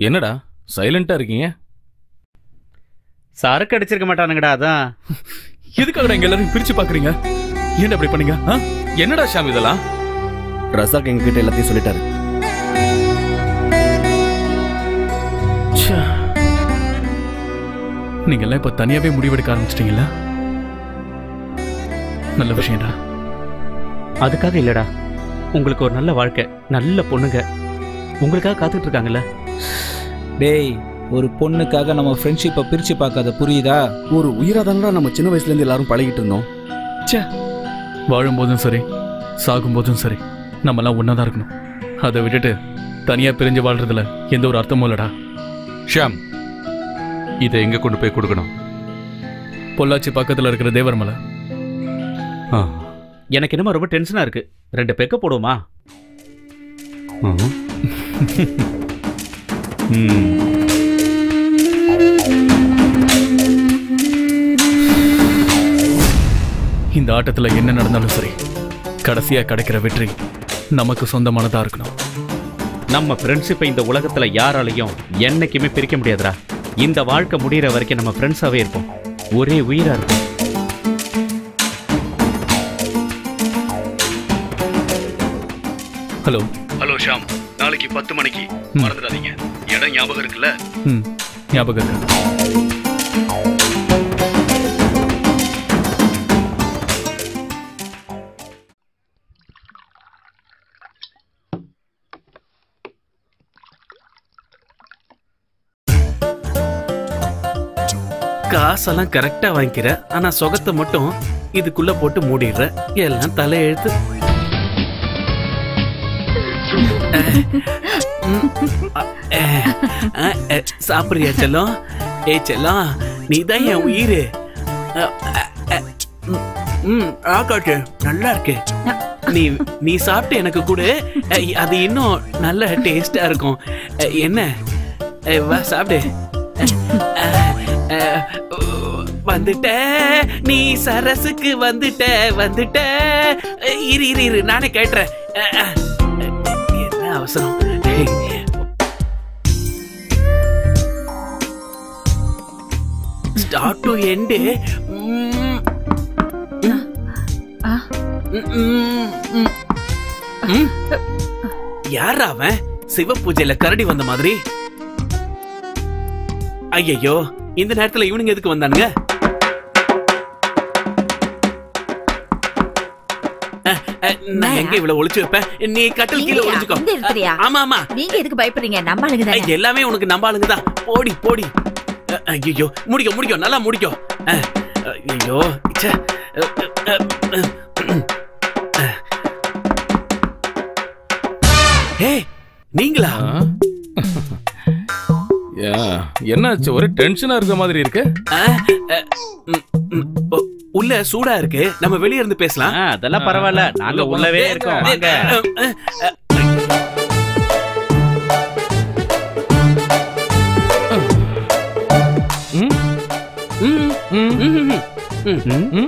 என்னடா சைலண்டா இருக்கீங்க சரக்கு அடிச்சிருக்க மாட்டானுங்கடா அதான் எதுக்காகடா எங்க எல்லாரும் பிரிச்சு பாக்குறீங்க ஏன் அப்படி பண்ணீங்க ஆ? என்னடா ஷாம் இதெல்லாம் ரசாக் எங்ககிட்ட எல்லாத்தையும் சொல்லிட்டாரு நீங்க எல்லாம் இப்ப தனியாவே முடிவெடுக்க ஆரம்பிச்சிட்டீங்களா நல்ல விஷயம்டா அதுக்காக இல்லடா உங்களுக்கு ஒரு நல்ல வாழ்க்கை நல்ல பொண்ணுங்க உங்களுக்காக காத்துட்டு இருக்காங்கல்ல டேய் ஒரு பொண்ணுக்காக நம்ம ஃப்ரெண்ட்ஷிப்பை பிரிச்சு பார்க்காத புரியுதா ஒரு உயிராதானடா நம்ம சின்ன வயசுல இருந்து எல்லாரும் பழகிட்டு இருந்தோம் ச்சே வாழும்போதும் சரி சாகும்போதும் சரி நம்மலாம் ஒன்றா தான் இருக்கணும் அதை விட்டுட்டு தனியா பிரிஞ்சு வாழ்றதுல எந்த ஒரு அர்த்தமும் இல்லடா ஷாம் இதை எங்க கொண்டு போய் கொடுக்கணும் பொள்ளாச்சி பக்கத்துல இருக்கிற தேவர்மலை எனக்கு என்னமோ ரொம்ப டென்ஷனா இருக்கு ரெண்டு பெக்க போடுவோமா இந்த ஆட்டத்துல என்ன நடந்தாலும் சரி கடைசியா கிடைக்கிற வெற்றி நமக்கு சொந்தமானதா இருக்கணும் நம்ம ஃப்ரெண்ட்ஷிப்பை இந்த உலகத்துல யாராலையும் என்னைக்குமே பிரிக்க முடியாதுடா இந்த வாழ்க்கை முடியிற வரைக்கும் நம்ம ஃப்ரெண்ட்ஸாவே இருப்போம் ஒரே உயிரா இருப்போம் ஹலோ ஹலோ ஷாம் நாளைக்கு பத்து மணிக்கு மறந்துடாதீங்க இடம் ஞாபகம் இருக்குல்ல ம் ஞாபகம் இருக்கு காசெல்லாம் கரெக்டா வாங்கிக்கிற ஆனா சொகத்தை மட்டும் இதுக்குள்ள போட்டு மூடிடுற எல்லாம் தலையெழுத்து சாப்பிடுறியா செல்லம் ஏ செல்லம் நீதான் என் உயிரு அஹ், அஹ், அஹ், ம், ம் ஆகாட்டு நல்லா இருக்கு நீ நீ சாப்பிட்டு எனக்கு கூட அது இன்னும் நல்ல டேஸ்டா இருக்கும் அஹ், என்ன அஹ், வா சாப்பிடு அஹ், அஹ், வந்துட்ட நீ சரசுக்கு வந்துட்ட வந்துட்ட அஹ், இரு இரு இரு நானே கேட்டுறேன் அஹ், அஹ், என்ன அவசரம் ஸ்டார்ட் டு எண்டு யாரா அவன் சிவ பூஜையில கரடி வந்த மாதிரி ஐயையோ இந்த நேரத்துல இவனுங்க எதுக்கு வந்தானுங்க அஹ், அஹ், நான் எங்க இவ்வளவு ஒளிச்சு வைப்பேன் நீ கட்டில் கீழே நீங்களா? ஒளிஞ்சுக்கோ இந்த இடத்துலயா? ஆமா ஆமா நீங்க எதுக்கு பயப்படுறீங்க நம்ம ஆளுங்க தானே ஐய், எல்லாமே உனக்கு நம்ம ஆளுங்க தான் போடி போடி அஹ், ஐயோ முடிக்கும் முடிக்கும் நல்லா முடிக்கும் அஹ், ஐயோ ச்சே. அஹ், அஹ், அஹ், அஹ். ஏய் நீங்களா ஏன், என்னாச்சு ஒரே டென்ஷனா இருக்க மாதிரி இருக்கு அஹ், அஹ், ம், ம், ஓ, உள்ள சூடா இருக்கு நம்ம வெளிய இருந்து பேசலாம் அதெல்லாம் பரவாயில்ல நாங்க உள்ளவே இருக்கோம் வாங்க அஹ், அஹ், ம்? ம், ம், ம், ம், ம்.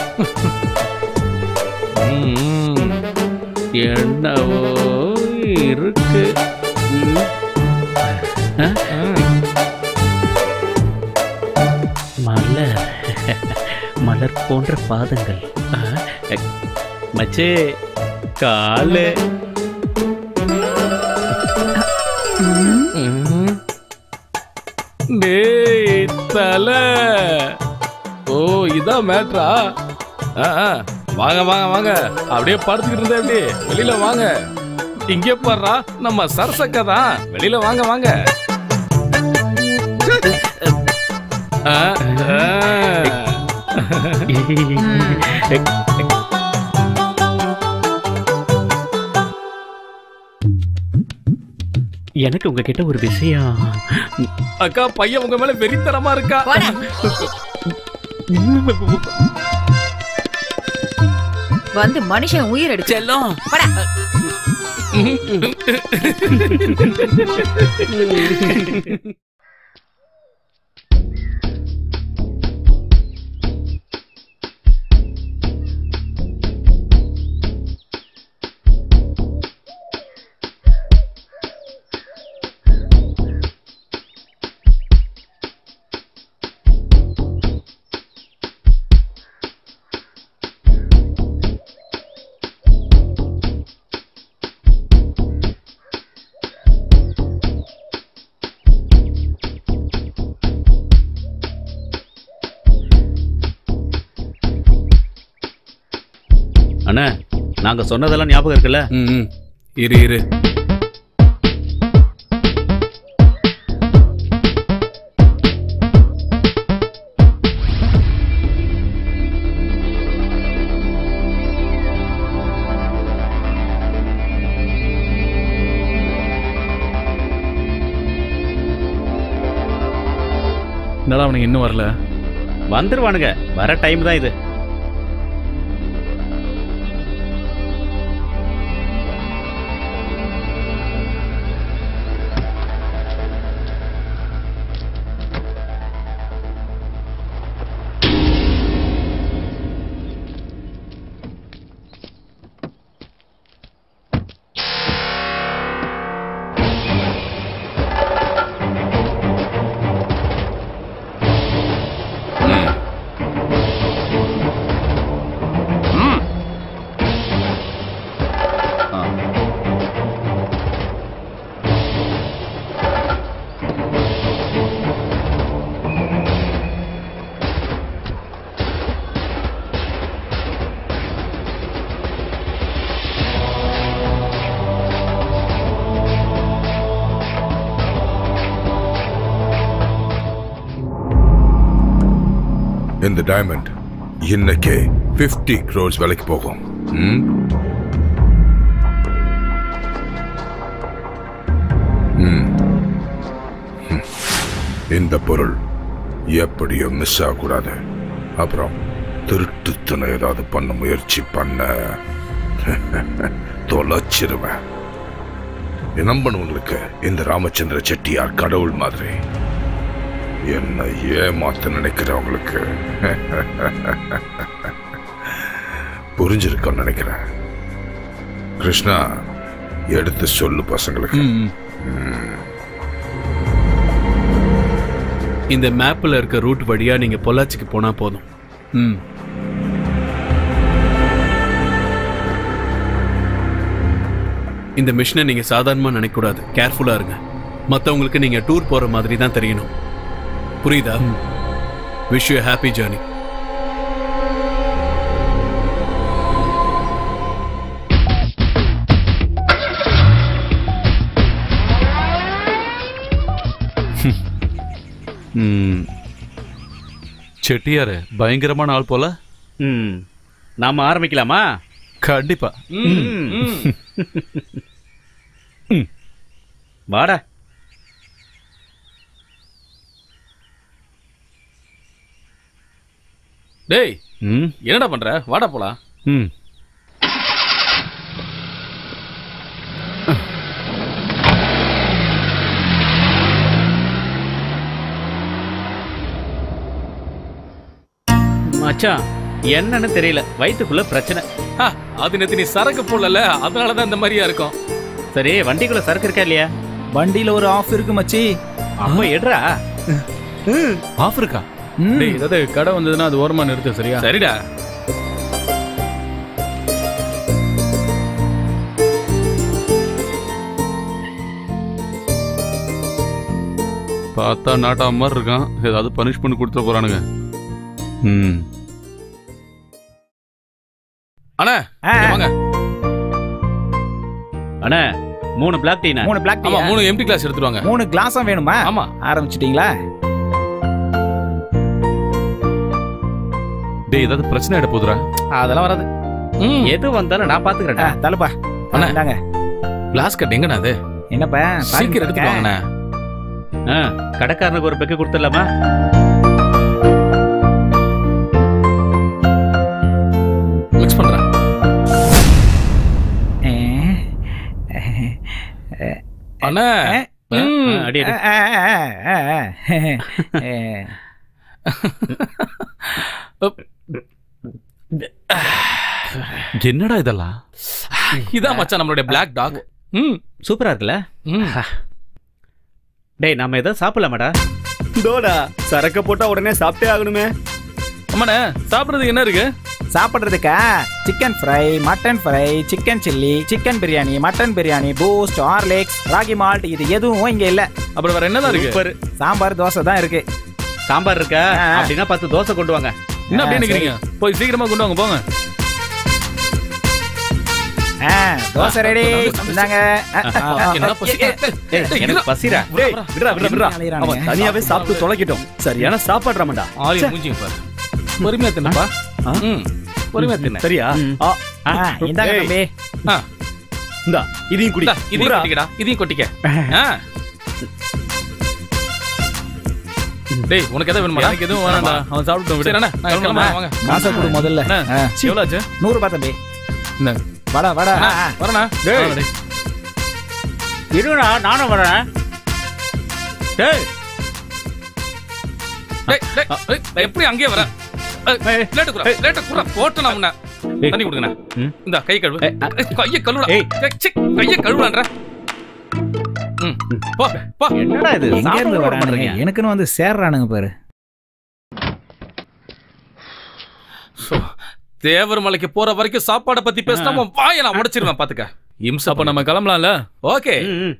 ம். என்னவோ இருக்கு ம். அஹ்? மலர் மலர் போன்ற பாதங்கள் அஹ், அஹ், மச்சே காலு ம். டேய் தல ஓ இதான் மேட்ரா ஆ, ஆ. வாங்க வாங்க வாங்க அப்படியே படுத்துக்கிட்டு இருந்தே எப்படி வெளியில வாங்க இங்கே பாடுறா நம்ம சரசக்கா தான் வெளியில வாங்க வாங்க ஆ, ஆ. எனக்கு உங்ககிட்ட ஒரு விஷயம் அக்கா பையன் உங்க மேல வெறித்தனமா இருக்கா வந்து மனுஷன் உயிர் எடுக்க செல்லம் நாங்க சொன்னதெல்லாம் ஞாபகம் இருக்குல்ல ம் ம். இரு இரு என்னடா அவனுக்கு இன்னும் வரல வந்துருவானுங்க வர டைம் தான் இது இந்த டைமண்ட் இன்னைக்கு 50 க்ரோர்ஸ் விலைக்கு போகும் ம்? ம். ம். இந்த பொருள் எப்படியும் மிஸ் ஆகக்கூடாது அப்புறம் திருட்டுத்தனம் ஏதாவது பண்ண முயற்சி பண்ண தொலைச்சிருவேன் நம்பணுங்களுக்கு இந்த ராமச்சந்திர செட்டியார் கடவுள் மாதிரி என்ன ஏமாத்த நினைக்கிறவங்களுக்கு புரிஞ்சிருக்கோன்னு நினைக்கிறேன் கிருஷ்ணா எடுத்து சொல்லு பசங்களுக்கு ம். இந்த மேப்ல இருக்க ரூட் வழியா நீங்க பொள்ளாச்சிக்கு போனா போதும் ம் இந்த மிஷனை நீங்க சாதாரணமா நினைக்க கூடாது கேர்ஃபுல்லா இருங்க மத்தவங்களுக்கு நீங்க டூர் போற மாதிரி தான் தெரியணும் புரியுதா விஷ் யூ ஹாப்பி ஜேர்னி ம். செட்டியாரு பயங்கரமான ஆள் போல ம் நாம ஆரம்பிக்கலாமா கண்டிப்பா வாடா டேய் ம் என்னடா பண்ற வாடா போலாம் ம் மச்சான் என்னன்னு தெரியல வயித்துக்குள்ள பிரச்சனை ஆ, அது நேத்து நீ சரக்கு போடல அதனாலதான் இந்த மாதிரியா இருக்கும் சரி வண்டிக்குள்ள சரக்கு இருக்கா இல்லையா வண்டியில ஒரு ஆஃப் இருக்கு மச்சி அப்ப எடுறா ஆஃப் இருக்கா டேய் ஏதாவது கடை வந்ததுன்னா அது ஓரமா நிறுத்து சரியா சரிடா பார்த்தா நாட்டா மாதிரி இருக்கான் ஏதாவது பனிஷ்மெண்ட் கொடுத்துட போறானுங்க ம் அண்ணா இங்க வாங்க அண்ணா மூணு பிளாக் டீனா மூணு பிளாக் ஆமா மூணு எம்டி கிளாஸ் எடுத்துட்டு வாங்க மூணு கிளாஸும் வேணுமா ஆமா ஆரம்பிச்சிட்டீங்களா டேய் ஏதாவது பிரச்சனை ஆயிட போதுரா அதெல்லாம் வராது எது வந்தாலும் நான் பாத்துக்கிறேன் தலுப்பா அண்ணா. இந்தாங்க கிளாஸ் கட் எங்கண்ணா அது என்னப்பா சீக்கிரம் எடுத்துட்டு வாங்கண்ணா ஆ, கடைக்காரனுக்கு ஒரு பெக்கு கொடுத்துடலாமா மிக்ஸ் பண்றேன் அண்ணா ம். அடி அடி என்னடா இதெல்லாம் இதான் மச்சான் நம்மளுடைய பிளாக் டாக் ம் சூப்பரா இருக்குல்ல ம் டேய் நாம ஏதோ சாப்பிடலாமாடா தோடா சரக்க போட்டா உடனே சாப்பிட்டே ஆகணுமே அம்மாண்ணே சாப்பிட்றதுக்கு என்ன இருக்கு சாப்பிட்றதுக்கா chicken fry mutton fry chicken chilli chicken biryani mutton biryani Boost Horlicks ragi malt இது எதுவும் இங்க இல்ல அப்புறம் வேற என்னதான் இருக்கு சூப்பர் சாம்பார் தோசை தான் இருக்கு சாம்பார் இருக்கா ஆ. அப்படின்னா பத்து தோசை கொண்டு வாங்க என்ன அப்படியே நிக்கிறீங்க போய் சீக்கிரமா கொண்டு வாங்க போங்க ஆ, தோசை ரெடி இந்தாங்க ஆ, ஆ, ஆ, என்ன பசி? ஏய், எனக்கு பசிடா டேய் விடுறா விடுறா விடுறா அலையறானுங்க. அவன் தனியாவே சாப்பிட்டு தொலைக்கட்டும் சரியான சாப்பாடுறாமடா ஆலிய மூஞ்சிங்க பாரு பொறுமையா தின்னப்பா ம் பொறுமையா தின்ன சரியா ஆ, ஆ, இந்தாங்க ஏய், தம்பி ஆ, இந்தா இதையும் குடி இந்தா, இதையும் குடுறா. கொட்டிக்கடா இதையும் கொட்டிக்க ஆ. டேய் உனக்கு எதாவது வேணுமா எனக்கு எதுவும் வேணாம்டா அவன் சாப்பிட்டு விடு சரிண்ணா நான் கிளம்புறேன் வாங்க காசை கொடு முதல்ல ஆ, எவ்வளோ ஆச்சு நூறு ரூபாய் தம்பி என்ன வாடா வாடா ஆ, ஆ. வரண்ணா டேய் இருடா நானும் வரேன் டேய் டேய் டேய் டேய், எப்படி அங்கேயே வர லேட்டு குறா லேட்டு குறா போட்டு நான் உன்னை தண்ணி கொடுங்கண்ணா இந்த கை கழுவு கையை கழுவுடா ஏய். ஏய், சி, கையை கழுவுடான்ற ம் போ போ என்னடா இது எங்க இருந்து சாப்பிட வரானுங்க மாட்டேங்கிறீங்க. எனக்குன்னு வந்து சேர்றானுங்க பாரு தேவர் மலைக்கு போற வரைக்கும் சாப்பாடை பத்தி பேசினா உன் வாயை நான் உடைச்சிருவேன் பாத்துக்க இம்சா அப்ப நம்ம கிளம்பலாம்ல ஓகே ம், ம்.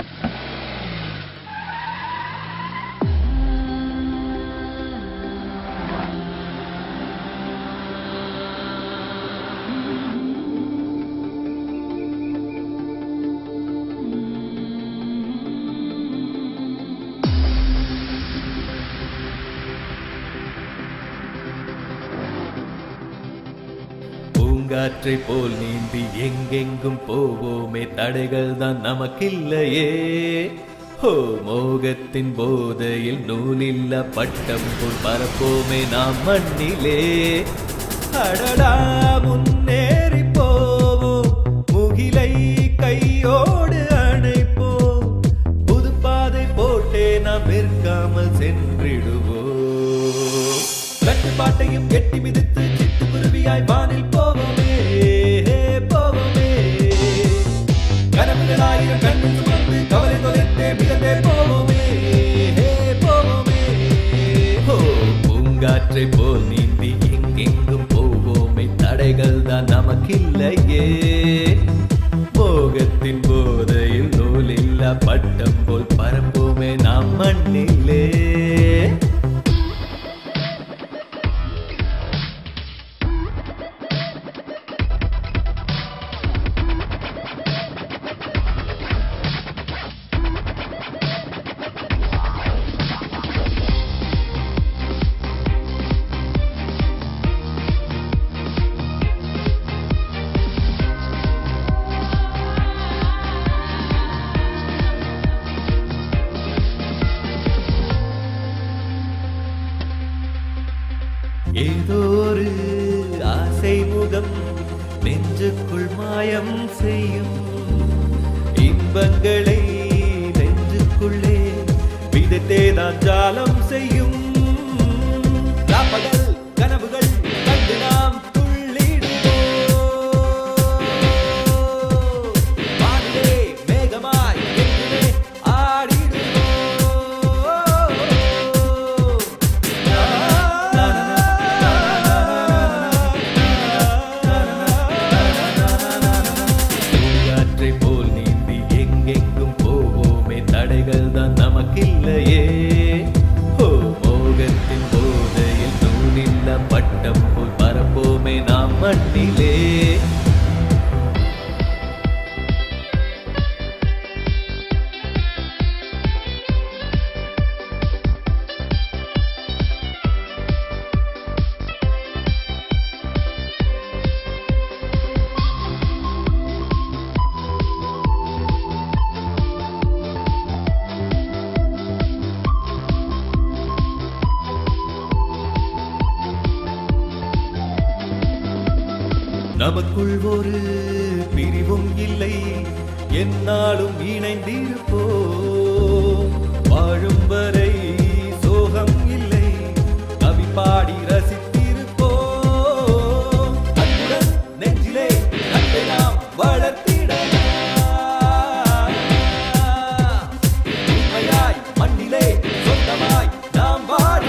பூங்காற்றை போல் நீந்தி எங்கெங்கும் போவோமே தடைகள் தான் நமக்கில்லையே ஹோ மோகத்தின் போதையில் நூலில்ல பட்டம் போல் பரப்போமே நாம் மண்ணிலே அடடா முன்னேறி போவோம் முகிலை கையோடு அணைப்போம் புது பாதை போட்டே நாம் நிற்காமல் சென்றிடுவோம் கட்டுப்பாட்டையும் எட்டி மிதித்து சிட்டுக்குருவியாய் வானில் போவோமே போவோமே கனவுகளாயிரம் கண்ணில் சுமந்து கவலை தொலைத்தே மிதந்தே போவோமே போவோமே ஓ பூங்காற்றை போல் நீந்தி எங்கெங்கும் போவோமே தடைகள் தான் நமக்கில்லையே மோகத்தின் போதையில் நூலில்லா பட்டம் போல் பரப்போமே நாம் மண்ணிலே ஏதோ ஒரு ஆசை முகம் நெஞ்சுக்குள் மாயம் செய்யும் இன்பங்களை நெஞ்சுக்குள்ளே விதத்தே தான் ஜாலம் செய்யும் ராப்பகல் கனவுகள் கண்டு நாம் துள்ளிடுவோம் வானிலே மேகமாய் என்றுமே ஆடிடுவோம் பூங்காற்றை போல் நீந்தி எங்கெங்கும் போவோமே தடைகள் தான் நமக்கில்லையே ஓ மோகத்தின் போதையில் நூலில்ல பட்டம் போல் பரப்போமே நாம் மண்ணிலே நமக்குள் ஒரு பிரிவும் இல்லை என்னாலும் இணைந்திருப்போம் வாழும் வரை சோகம் இல்லை கவி பாடி ரசித்திருப்போம் அன்புடன் நெஞ்சிலே அன்பை நாம் வளர்த்திடலாம் உண்மையாய் மண்ணிலே சொந்தமாய் நாம்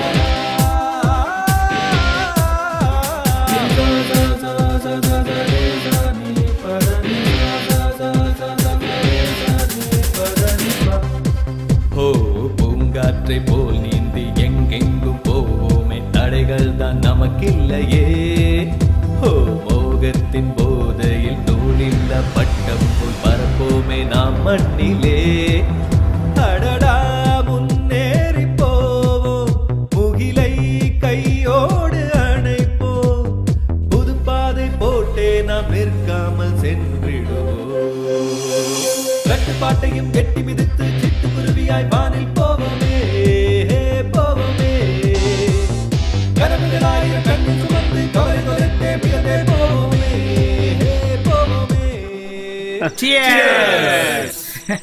ஓ பூங்காற்றை போல் நீந்தி எங்கெங்கும் போவோமே தடைகள் தான் நமக்கில்லையே ஓ மோகத்தின் போதையில் நூலில்ல நம் மண்ணிலே அடடா முன்னேறி போவோம் முகிலை கையோடு அணைப்போம் புது பாதை போட்டே நாம் நிற்காமல் சென்றிடுவோம் கட்டுப்பாட்டையும் கெட்டி மிதித்து சிட்டுக்குருவியாய் வானில் போவோமே போவோமே கனவுகளாயிரம் கண்ணில் சுமந்து கவலை தொலைத்தே மிதந்தே போவோமே போவோமே Cheers!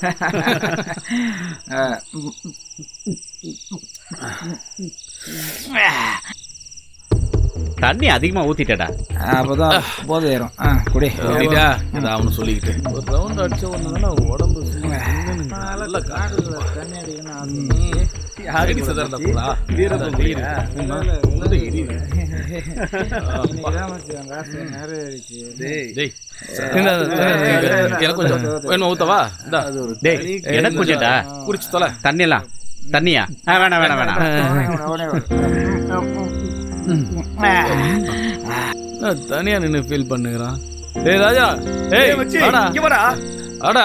தண்ணி அதிகமா ஊத்திட்டடா அப்பதான் போதை ஏறும் ஆ, குடி அப்படிடா இதை அவனு சொல்லிக்கிட்டு ஒரு ரவுண்ட் அடிச்ச ஒன்று தானே உடம்பு நல்ல காட்டுல தண்ணி அடிக்கணும் யாரடி சதறந்த புறா? வீரப்பன் அதான் குடிக்கிறா? உள்ள- உள்ள எரியுது. டேய். டேய், இந்த- இந்த- இந்த- எனக்கு கொஞ்சம் வேணுமா ஊத்தவா இந்தா. டேய் எனக்கு கொஞ்சம்டா குடிச்சு தொலை தண்ணி எல்லாம் தண்ணியா ஆ, வேணாம் வேணாம் வேணாம் நான் தனியா நின்னு ஃபீல் பண்ணுகிறான் ஏய் ராஜா ஏய் மச்சி, வாடா. இங்க வாடா. வாடா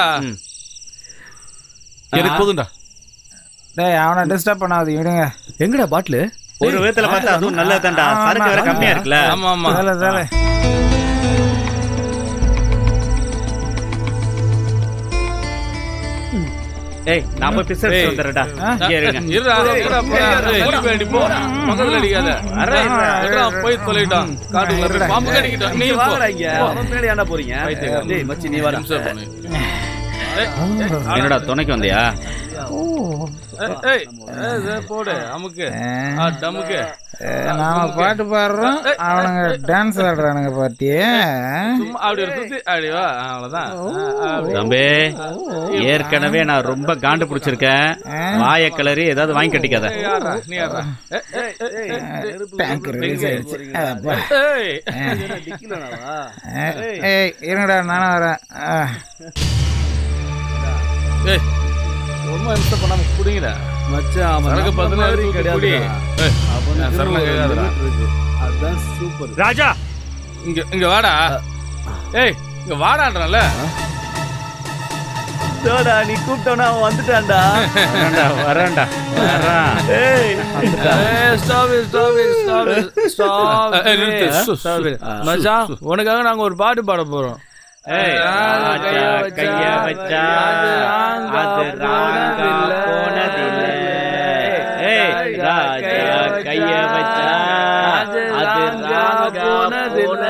எனக்கு போதும்டா டேய் அவனை டிஸ்டர்ப் பண்ணாது விடுங்க எங்கடா பாட்டிலு ஒரு விதத்துல பார்த்தா அதுவும் நல்லதுதான்டா சரக்கு வேற கம்மியா இருக்குல்ல ஆமா ஆமா தலை தலை ஏய் நான் போய் பிசர் ஏய். வந்துடுறேன்டா இங்கே இருங்க இருடா, இருடா, போடா. ஏய், எலிக்கு வேண்டி போ. பக்கத்துல அடிக்காத. இருடா, போய் தொலைட்டான். காட்டுக்குள்ள போய் பாம்பு கடிக்கிட்டான். நீ போ. வாங்கடா இங்க போ. அவன் பின்னாடி ஏன்டா போறீங்க பைத்தியக்காரன். டேய் மச்சி நீ வாடா நிமிஷம் பண்ணு. என்னடா துணைக்கு வந்தியா ஏய், ஏய், ஏய், இதை போடு அமுக்கு ஆ, டமுக்கு நாம பாட்டு பாடுறோம் அவனுங்க டான்ஸ் ஆடுறானுங்க பாத்தியே சும்மா அப்படி ஒரு சுத்தி அப்படி வா அவ்வளவுதான் ஆ, அப்படி. தம்பி ஏற்கனவே நான் ரொம்ப காண்டு பிடிச்சிருக்கேன் வாய கிளறி ஏதாவது வாங்கி கட்டிக்காத ஏய், ஆடுறா, நீ ஆடுறா. ஏய், ஏய், ஏய், ஏய், ஏய், டேங்க் ரிலீஸ் ஆயிடுச்சு அப்பா. ஏய். ஏய், ஏய் இருங்கடா நானும் வரேன் ஆ. ஏய், ரொம்ப இம்சை பண்ணாம குடிங்கடா. மச்சான் அவன் சரக்கு நம்ம பதினாறு மாதிரி ஊத்தி கிடையாதுடா. குடி. ஏய், அவனுக்கு நான் சரக்கு ஒரு கேட்காதடா. limit இருக்கு. அதான் சூப்பர் ராஜா இங்க இங்க வாடா ஏய் இங்க வாடான்றல டோடா நீ கூப்பிட்டவனா அவன் வந்துட்டான்டா வரேன்டா வரேன்டா வரான் ஏய் ஸ்டாப் ஸ்டாப் ஸ்டாப் ஸ்டாப் மச்சான் உனக்காக நாங்க ஒரு பாட்டு பாட போறோம் ஏய், ராஜா கைய வச்சா அது ராங்கா போனதில்லை. ஏய், ராஜா கைய வச்சா அது ராங்கா போனதில்லை.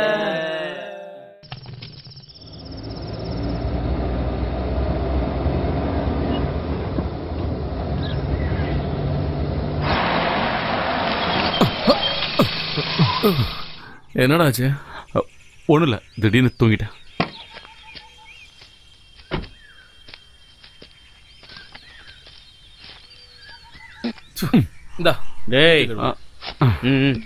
என்னடா ஆச்சு ஒன்றும் இல்லை திடீர்னு தூங்கிட்டேன் இந்தா டேய் ஆ, ம்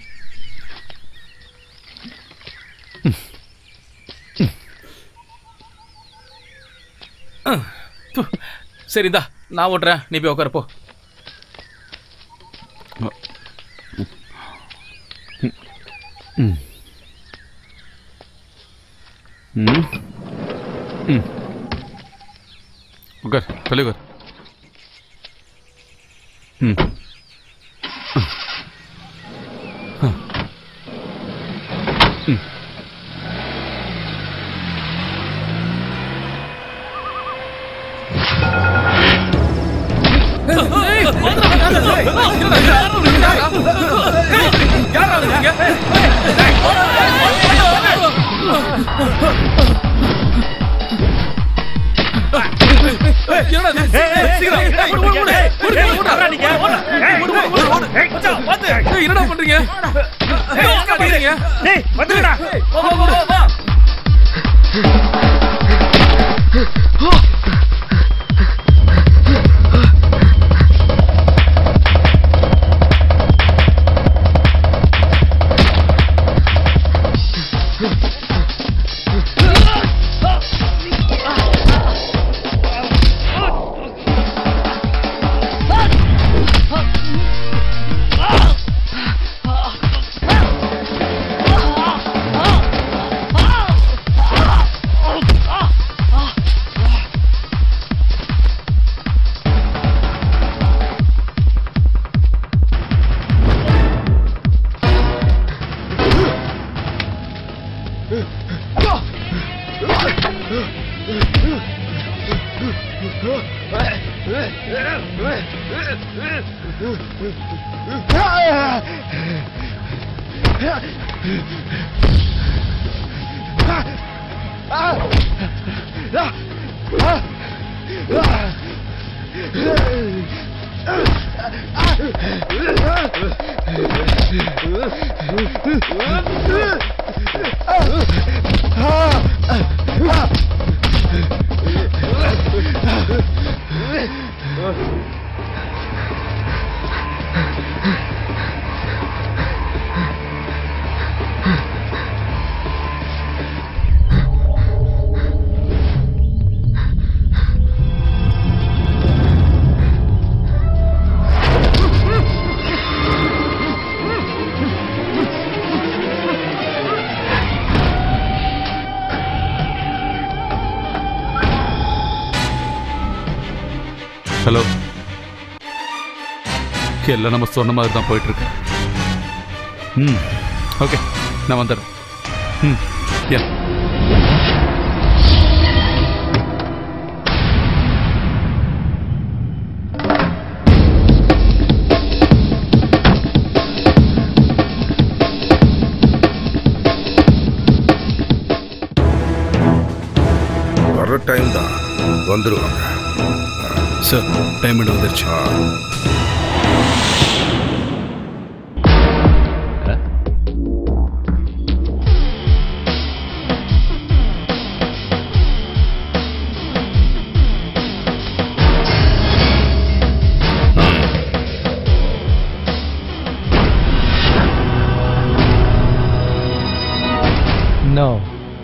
து. சரி இந்தா நான் ஓட்டுறேன் நீ போய் உட்கார போ ம் ம் ம் உட்கார் தள்ளி உட்கார் ம் ஆ. ம் என்னடா பண்றீங்க Ah! ஹலோ எல்லாம் நம்ம சொன்ன மாதிரி தான் போயிட்டு இருக்கு ம் ஓகே நான் வந்துடுறேன் ம் யா வர்ற டைம் தான் வந்துருவாங்க சார் பேமெண்ட் வந்துருச்சு No.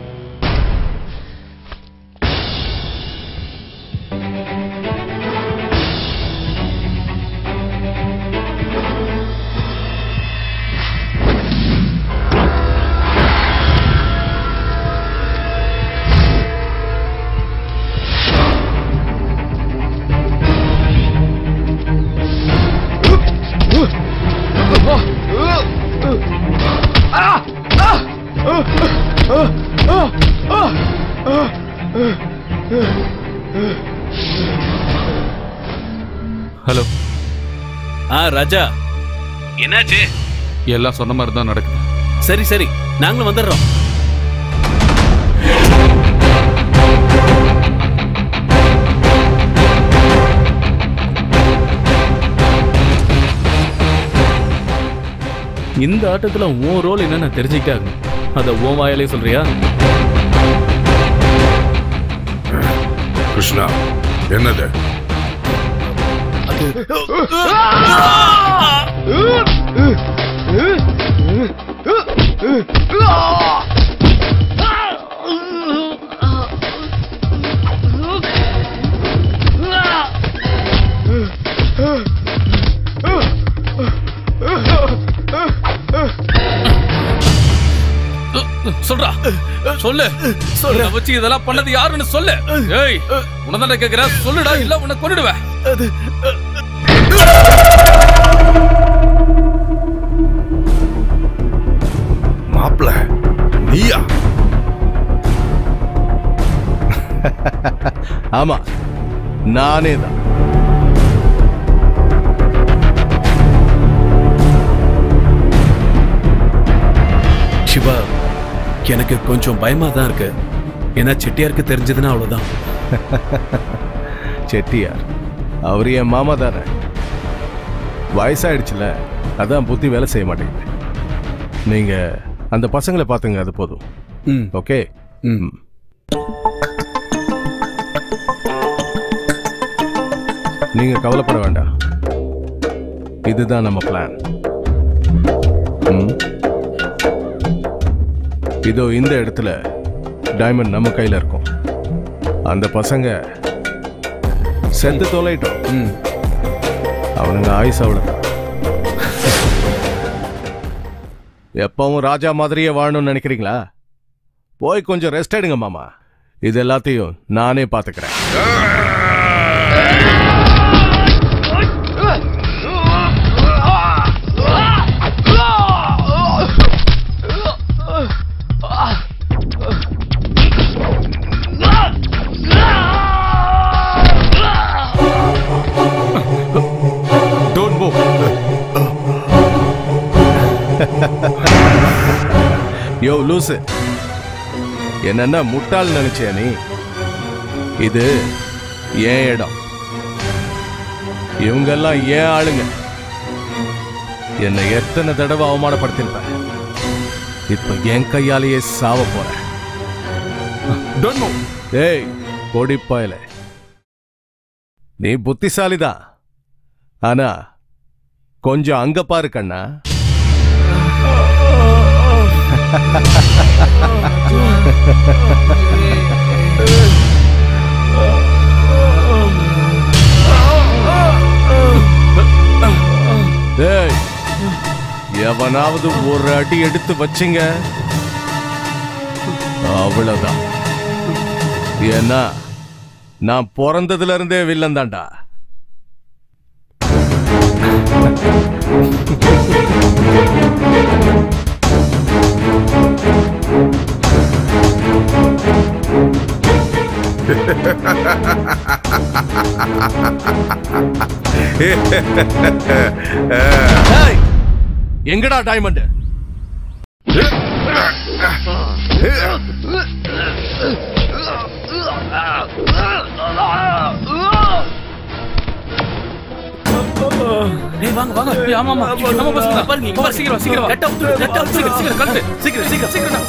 ஹலோ ஆ ராஜா என்னாச்சு எல்லாம் சொன்ன மாதிரி தான் நடக்குது சரி சரி நாங்களும் வந்துடுறோம் இந்த ஆட்டத்துல உன் ரோல் என்ன நான் தெரிஞ்சுக்கிட்டே ஆகணும் அதை உன் வாயாலே சொல்றியா கிருஷ்ணா என்னது சொல்றா சொல்லு சொல்ல வச்சு இதெல்லாம் பண்ணது யாருன்னு சொல்லு ஏய் உனதான கேக்குற சொல்லுடா இல்ல உன்னை கொன்னுடுவேன் மாப்பிள நீயா ஆமா நானே தான் சிவா எனக்கு கொஞ்சம் பயமா தான் இருக்கு ஏன்னா செட்டியாருக்கு தெரிஞ்சதுன்னா அவ்வளவுதான் செட்டியார் அவர் என் மாமா தானே வயசாயிடுச்சுல அதான் புத்தி வேலை செய்ய மாட்டேங்குது நீங்க அந்த பசங்களை பார்த்துங்க அது போதும் ம் ஓகே ம் நீங்க கவலைப்பட வேண்டாம் இதுதான் நம்ம பிளான் இதோ இந்த இடத்துல டைமண்ட் நம்ம கையில இருக்கும் அந்த பசங்க செத்து தொலைட்டோம் அவனுங்க ஆயுஸ் அவ்வளவுதான் எப்பவும் ராஜா மாதிரியே வாழணும்னு நினைக்கிறீங்களா போய் கொஞ்சம் ரெஸ்ட் எடுங்க மாமா இது எல்லாத்தையும் நானே பாத்துக்கிறேன் யோ லூசு என்னென்ன முட்டாள் நினைச்சியா நீ இது ஏன் இடம் இவங்கெல்லாம் ஏன் ஆளுங்க என்னை எத்தனை தடவை அவமானப்படுத்திருப்ப இப்ப என் கையாலேயே சாவ போறேன் ஏய் கொடிப்பாயல நீ புத்திசாலிதான் ஆனா கொஞ்சம் அங்க பாரு கண்ணா டேய் எவனாவது ஒரு அடி எடுத்து வச்சிங்க அவ்வளவுதான் ஏன்னா நான் பிறந்ததுல இருந்தே வில்லன் தான்டா ஏய், எங்கடா டைமண்ட் ஏய் வாங்க வாங்க ஏய், ஆமா ஆமா நம்ம பசங்க பாருங்க இங்க பாருங்க சீக்கிரம் சீக்கிரம் கட்ட அவுத்து கட்ட அவுத்து சீக்கிரம் சீக்கிரம் கழட்டு சீக்கிரம் சீக்கிரம் சீக்கிரம்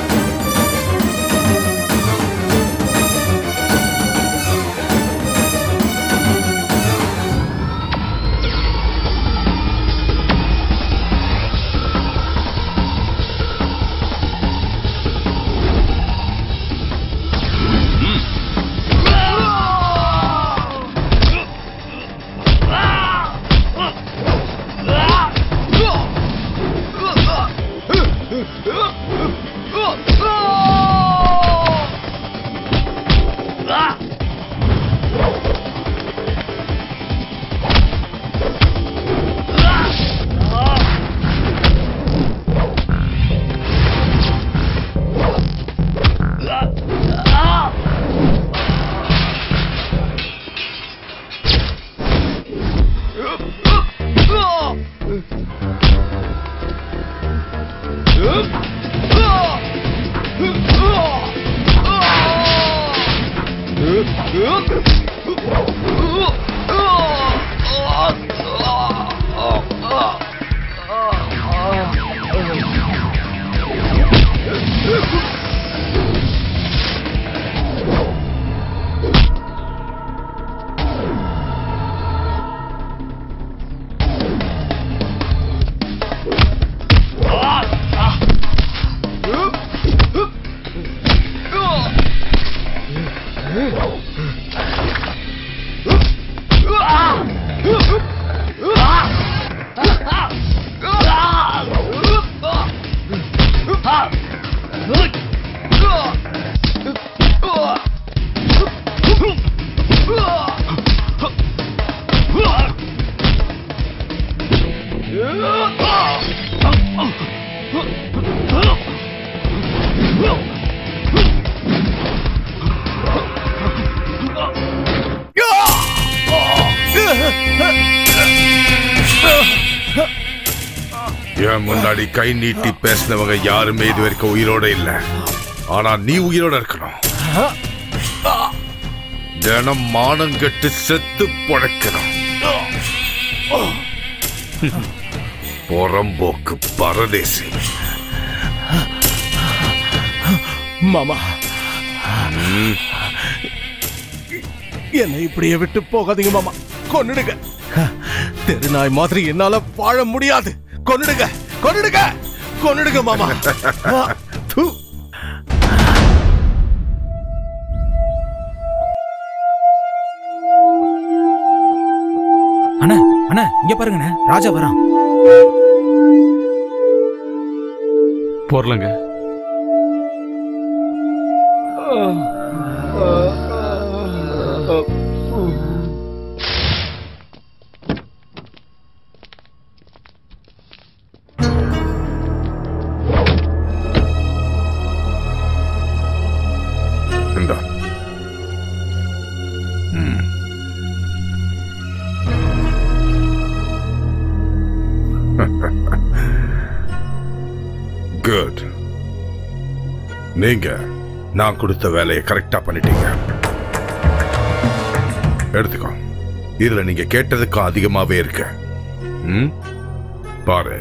என் முன்னாடி கை நீட்டி பேசினவங்க யாருமே இது வரைக்கும் உயிரோட இல்ல ஆனா நீ உயிரோட இருக்கணும் தினம் மானம் கெட்டு செத்து பொழைக்கணும் புறம்போக்கு பரதேசி மாமா என்னை இப்படியே விட்டு போகாதீங்க மாமா கொன்னுடுங்க தெருநாய் மாதிரி என்னால வாழ முடியாது கொன்னுடுங்க கொன்னுடுங்க கொன்னுடுங்க மாமா தூ. அண்ணா அண்ணா இங்க பாருங்கண்ணே ராஜா வரான் போர்லங்க இந்தா. ம். குட் நீங்க நான் கொடுத்த வேலையை கரெக்டா பண்ணிட்டீங்க எடுத்துக்கோ இதுல நீங்க கேட்டதுக்கும் அதிகமாவே இருக்கு ம்? பாரு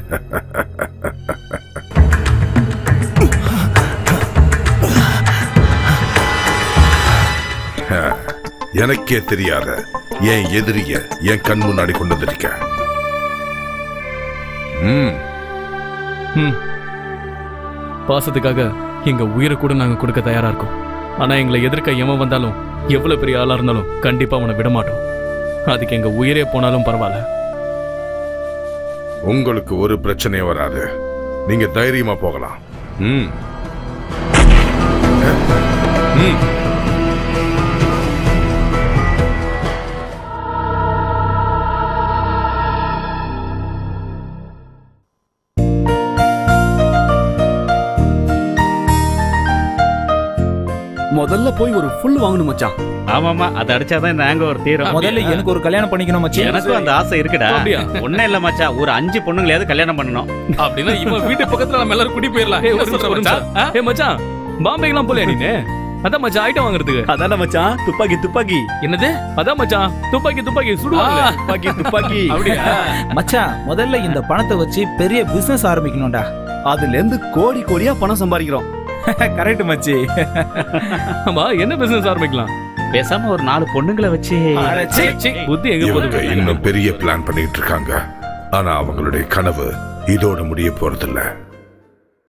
எனக்கே தெரியாத என் எதிரிய என் கண் முன்னாடி கொண்டு வந்திருக்க ம் ம் பாசத்துக்காக எங்க உயிரை கூட நாங்க கொடுக்க தயாரா இருக்கோம் ஆனா எங்களை எதிர்க்க எவன் வந்தாலும் எவ்வளவு பெரிய ஆளா இருந்தாலும் கண்டிப்பா அவனை விட மாட்டோம் அதுக்கு எங்க உயிரே போனாலும் பரவாயில்ல உங்களுக்கு ஒரு பிரச்சனையும் வராது நீங்க தைரியமா போகலாம் ம் ம் முதல்ல போய் ஒரு ஃபுல் வாங்கணும் மச்சான் ஆமாமா அதை அடிச்சாதான் இந்த ஹேங் ஓவர் தீரும் முதல்ல எனக்கு ஒரு கல்யாணம் பண்ணிக்கணும் மச்சி எனக்கும் அந்த ஆசை இருக்குடா அப்படியா? ஒன்னும் இல்ல மச்சான் ஒரு அஞ்சு பொண்ணுங்களையாவது கல்யாணம் பண்ணணும் அப்படின்னா இவன் வீட்டு பக்கத்துல நம்ம எல்லாரும் குடி போயிடலாம் ஏய், என்ன ஒரு நிமிஷம், சொல்ற ஒரு மச்சான்? நிமிஷம். ஏய் மச்சான் பாம்பேக்கெல்லாம் போலையா நீனு அதான் மச்சான் ஐட்டம் வாங்குறதுக்கு அதான மச்சான் துப்பாக்கி துப்பாக்கி என்னது அதான் மச்சான் துப்பாக்கி துப்பாக்கி சுடுவாங்க துப்பாக்கி துப்பாக்கி அப்படியா மச்சான் முதல்ல இந்த பணத்தை வச்சு பெரிய பிசினஸ் ஆரம்பிக்கணும்டா அதுல இருந்து கோடி கோடியா பணம் சம்பாதிக்கிறோம் கரெக்ட் மச்சி ஆமா என்ன பிசினஸ் ஆரம்பிக்கலாம் பேசாம ஒரு நாலு பொண்ணுங்களை வச்சு சீ, சீ, புத்தி எங்க இவங்க போகுது இன்னும் பெரிய பிளான் பண்ணிட்டு இருக்காங்க ஆனா அவங்களுடைய கனவு இதோட முடிய போறதில்ல